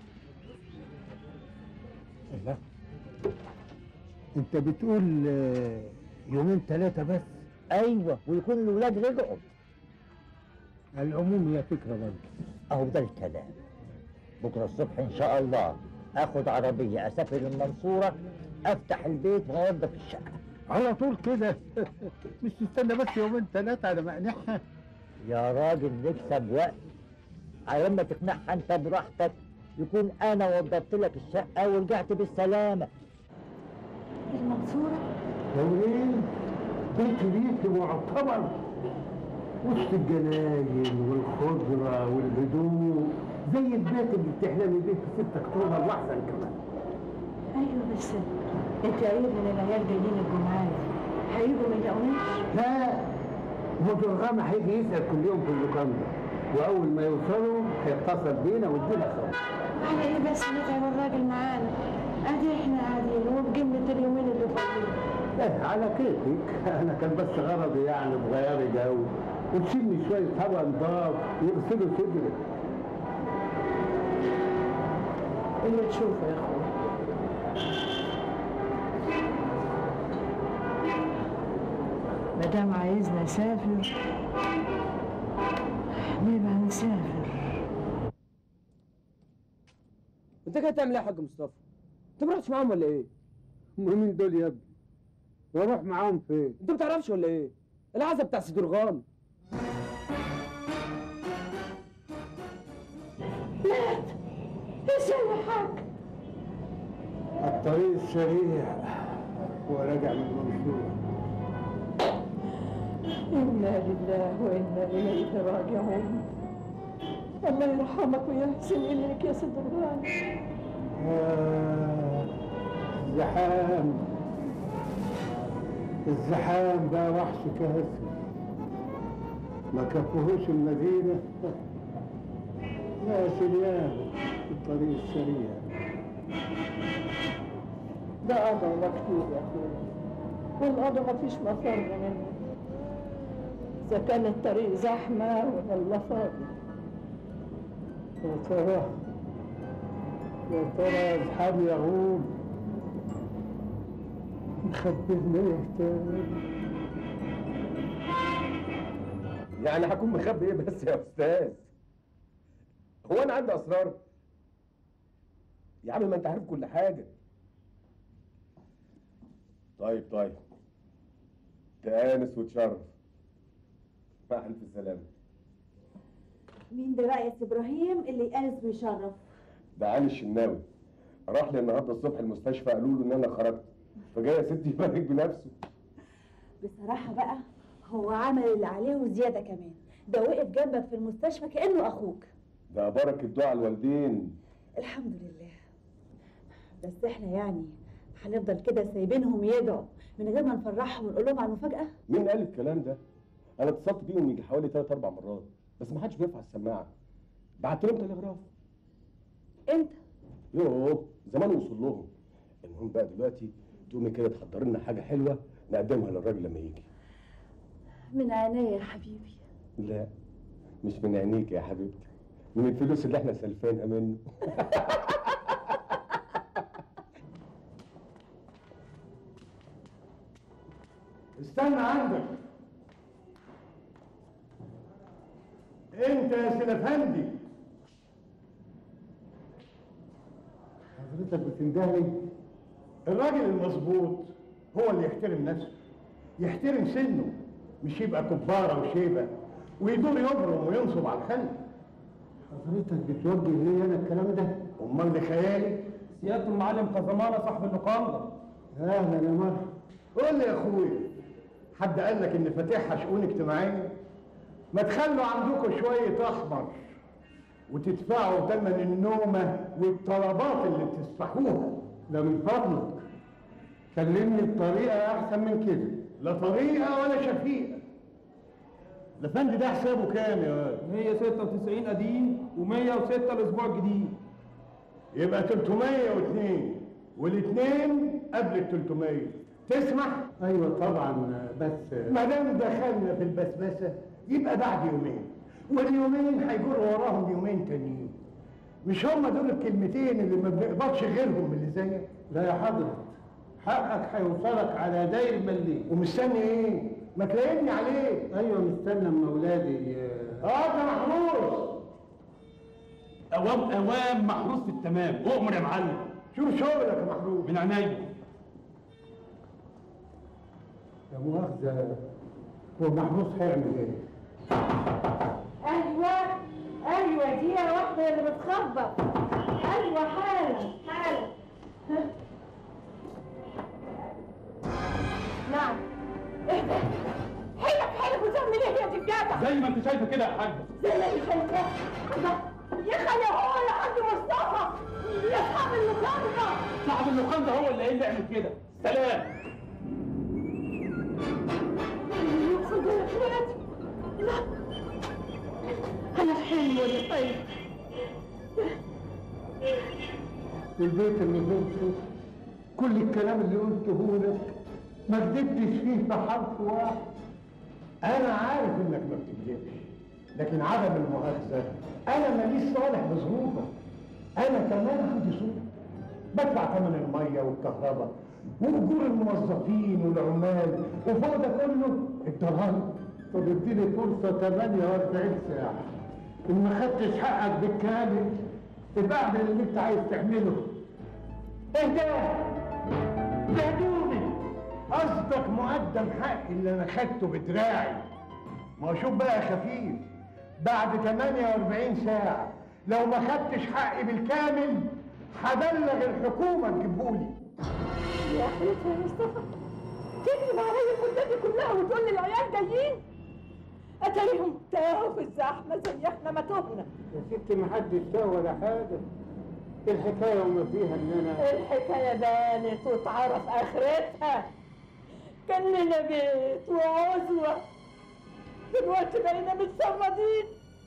الله انت بتقول آه، يومين ثلاثه بس ايوه ويكون الولاد رجعوا على العموم هي فكره برضه اهو ده الكلام بكره الصبح ان شاء الله اخد عربيه اسافر المنصوره افتح البيت وانضف الشقه على طول كده مش تستنى بس يومين ثلاثه على ما اقنعها يا راجل نكسب وقت على لما تقنعها انت براحتك يكون انا وضبت لك الشقه ورجعت بالسلامه المنصوره يومين بيت بيت معتبر وسط الجناين والخضرة والهدوء زي البيت اللي بتحلمي بيه في 6 اكتوبر واحسن كمان ايوه بس انت قريب من العيال جايين الجمعه دي هيجوا ما يلاقوناش لا مدرغام هيجي يسأل كل يوم في اللوكاندا وأول ما يوصلوا هيتصل بينا ويدينا خبر على ايه بس نتعب الراجل معانا ادي احنا قاعدين وبجملة اليومين اللي فاضلين ايه على كيفك انا كان بس غرضي يعني بغيار جو وتشمي شويه هوا نضاف يغسلوا صدرك اللي تشوفه يا اخويا مدام عايزنا نسافر نبقى نسافر انت كده تعمل ايه يا حاج مصطفى؟ انت ما رحتش معاهم ولا ايه؟ مين دول يا ابني؟ واروح معاهم فين؟ انت ما تعرفش ولا ايه؟ العزا بتاع سيد رغام مات ازاي يا حاج الطريق السريع وراجع من المنصورة انا لله وانا اليه راجعون الله يرحمك ويحسن اليك يا سيد الغالي آه، الزحام الزحام ده وحش كاسر ما كفهوش المدينة لا سليان الطريق السريع ده قضى مكتوب يا اخويا والقضى مفيش مفر منه اذا كان الطريق زحمه ولا فاضي يا ترى يا ترى اصحاب يعقوب مخبزنا ايه تاني يعني هكون مخبي ايه بس يا استاذ هو انا عندي اسرار يا عم ما انت عارف كل حاجه طيب طيب تآنس وتشرف مع الف سلامه مين ده بقى يا سي ابراهيم اللي يأنس ويشرف ده علي الشناوي راح لي النهارده الصبح المستشفى قالوا له ان انا خرجت فجاي يا ستي يبارك بنفسه بصراحة بقى هو عمل اللي عليه وزيادة كمان ده وقف جنبك في المستشفى كأنه أخوك ده بركه دعاء الوالدين الحمد لله بس احنا يعني هنفضل كده سايبينهم يدعوا من غير ما نفرحهم ونقول لهم على المفاجأة مين قال الكلام ده؟ انا اتصلت بيهم يجي حوالي ثلاث اربع مرات بس ما حدش بيرفع السماعه بعت لهم تلغراف امتى؟ يوه زمان وصل لهم المهم بقى دلوقتي تقومي كده تحضري لنا حاجه حلوه نقدمها للراجل لما يجي من عينيا يا حبيبي لا مش من عينيك يا حبيبتي من الفلوس اللي احنا سلفانها منه استنى عندك انت يا سلفندي حضرتك بتندهلي الراجل المظبوط هو اللي يحترم نفسه يحترم سنه مش يبقى كبارة وشيبة ويدور يبرم وينصب على الخلق حضرتك بتوجه لي انا الكلام ده امال ده خيالي سيادة المعلم قزمانة صاحب اللقامة اهلا يا مرحبا قول لي يا اخويا حد قال لك ان فاتحها شؤون اجتماعيه ما تخلوا عندكم شويه احمر وتدفعوا ثمن النومه والطلبات اللي بتسفحوها ده من فضلك كلمني بطريقه احسن من كده لا طريقه ولا شفيقه الافندي ده حسابه كام يا واد 196 قديم و106 الاسبوع الجديد يبقى 302 والاثنين قبل ال 300 تسمح؟ ايوه طبعا بس ما دام دخلنا في البسبسه يبقى بعد يومين واليومين هيجر وراهم يومين تانيين مش هم دول الكلمتين اللي ما بنقبضش غيرهم من اللي زيك لا يا حضرتك حقك هيوصلك على داير مليك ومستني ايه؟ ما تلاقيني عليك ايوه مستنى اما اولادي اه ده محروس اوام اوام محروس في التمام اؤمر يا معلم شوف شغلك يا محروس من عينيا يا مؤاخذة هو محروس هيعمل ايه؟ ايوه ايوه دي يا واحده اللي بتخبط ايوه حالا حالا نعم ايه ده؟ حيلك حيلك وتعمل ايه يا دي الجدع؟ زي ما انت شايفه كده يا حاج زي ما انت شايفاه الله يا خالي هو يا حاج مصطفى يا اصحاب المقابله صاحب اللقان ده هو اللي قايل لي اعمل كده سلام يقصد يا اخواتي لا انا في حلم ولا طيب البيت اللي قلته كل الكلام اللي قلته لك ما كدبتش فيه بحرف واحد انا عارف انك ما بتكذبش لكن عدم المؤاخذه انا ماليش صالح بظروفك انا كمان عندي صوت بدفع ثمن الميه والكهرباء واجور الموظفين والعمال وفوق ده كله الضرايب طب اديني فرصه 48 ساعه ان ما خدتش حقك بالكامل تبقى اعمل اللي انت عايز تعمله ايه ده؟ ده دوني قصدك مقدم حق اللي انا خدته بدراعي ما هو شوف بقى يا خفيف بعد 48 ساعة لو ما خدتش حقي بالكامل هبلغ الحكومه تجيبهولي يا اخوتي يا مصطفى تكذب عليا المده دي كلها وتقول لي العيال جايين اتاريهم تاهوا في الزحمه زي احنا ما تهنا يا ست ما حدش سوى ولا حاجه الحكايه وما فيها ان انا الحكايه بانت واتعرف اخرتها كان لنا بيت وعزوه دلوقتي بقينا متسردين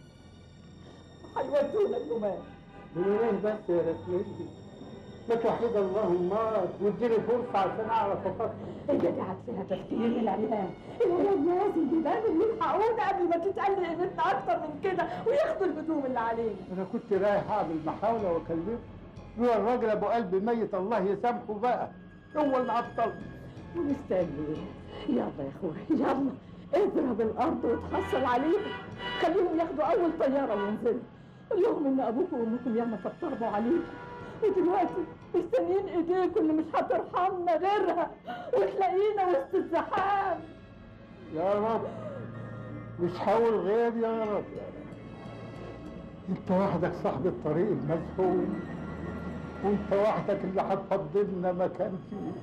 هيودونا اليومين ليه بس يا رسمتي ما توحيد الله النار واديني فرصه عشان اعرف افكر هي دي عكسها تفكير العيال العيال لازم بيبانوا يلحقونا قبل ما تتقل قيمتنا اكتر من كده وياخدوا الهدوم اللي علينا انا كنت رايح اعمل محاوله واكلمه هو الراجل ابو قلب ميت الله يسامحه بقى هو اللي عطل ونستنى يلا يا اخويا يلا اضرب الارض وتحصل عليهم خليهم ياخدوا اول طياره وينزلوا قول لهم ان ابوكم وامكم ياما فطربوا عليكم ودلوقتي مستنيين ايديكم اللي مش هترحمنا غيرها وتلاقينا وسط الزحام يا رب مش حاول غير يا رب انت وحدك صاحب الطريق المزحوم وانت وحدك اللي هتفضلنا مكان فيه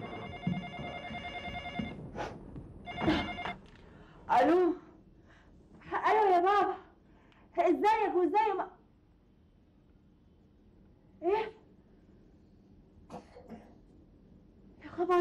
الو ايوه يا بابا ازيك وازاي ما ايه يا خبر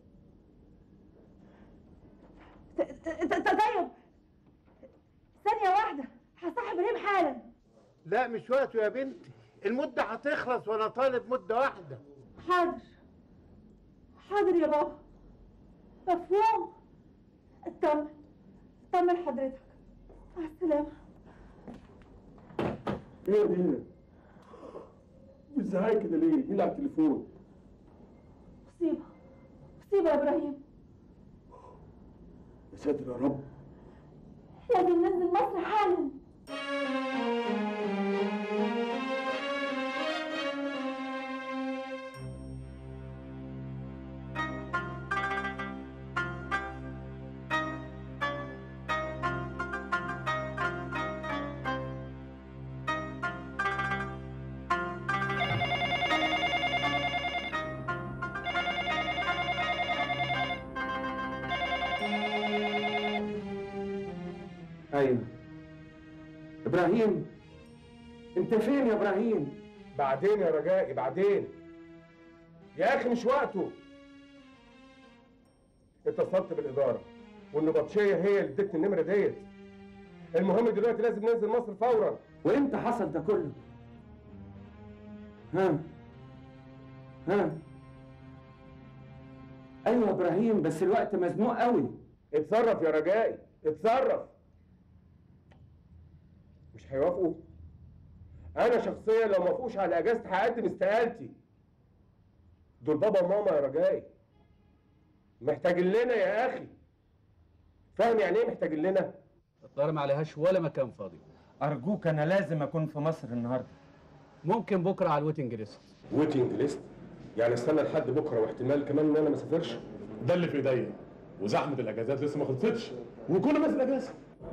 ت- ت- ت- طيب ثانية واحدة هصاحب ريم حالا لا مش وقته يا بنتي المدة هتخلص وانا طالب مدة واحدة حاضر حاضر يا بابا مفهوم اطمن اطمن حضرتك مع السلامة ايه دي؟ ازاي كده ليه؟ مين اللي على التليفون؟ مصيبة مصيبة يا إبراهيم يا ساتر يا رب لازم ننزل مصر حالا ايوه ابراهيم انت فين يا ابراهيم؟ بعدين يا رجائي بعدين يا اخي مش وقته اتصلت بالاداره والنبطشيه هي اللي ادتني النمره ديت المهم دلوقتي لازم ننزل مصر فورا وامتى حصل ده كله؟ ها ها ايوه يا ابراهيم بس الوقت مزنوق قوي اتصرف يا رجائي اتصرف مش هيوافقوا انا شخصيا لو ما وافقوش على اجازتي هقدم استقالتي دول بابا وماما يا رجائي محتاجين لنا يا اخي فاهم يعني ايه محتاجين لنا الطياره ما عليهاش ولا مكان فاضي ارجوك انا لازم اكون في مصر النهارده ممكن بكره على الويتنج ليست ويتنج ليست يعني استنى لحد بكره واحتمال كمان ان انا ما اسافرش ده اللي في ايديا وزحمه الاجازات لسه ما خلصتش وكل الناس الاجازه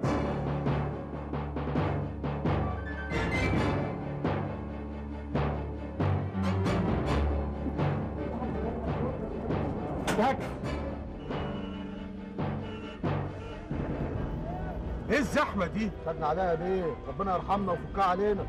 ايه الزحمه دي؟ خدنا عليها ليه؟ ربنا يرحمنا ويفكها علينا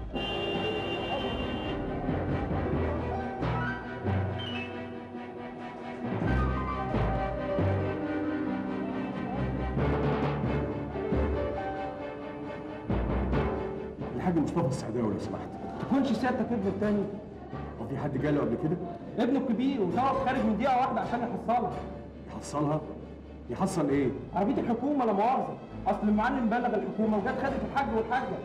الحاج مصطفى السعداوي لو سمحت تكونش سيادتك ابنه التاني هو في حد جاله قبل كده ابنه الكبير وتقف خارج من دقيقه واحده عشان يحصلها يحصلها يحصل ايه عربيه الحكومه لا مؤاخذه اصل المعلم بلغ الحكومه وجت خدت الحاج والحاجه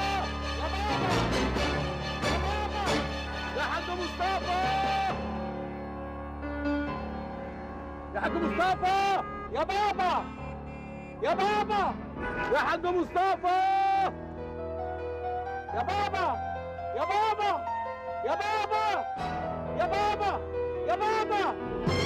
يا حاج مصطفى يا حاج مصطفى يا بابا يا بابا يا حاج مصطفى يا بابا يا بابا يا بابا يا بابا يا بابا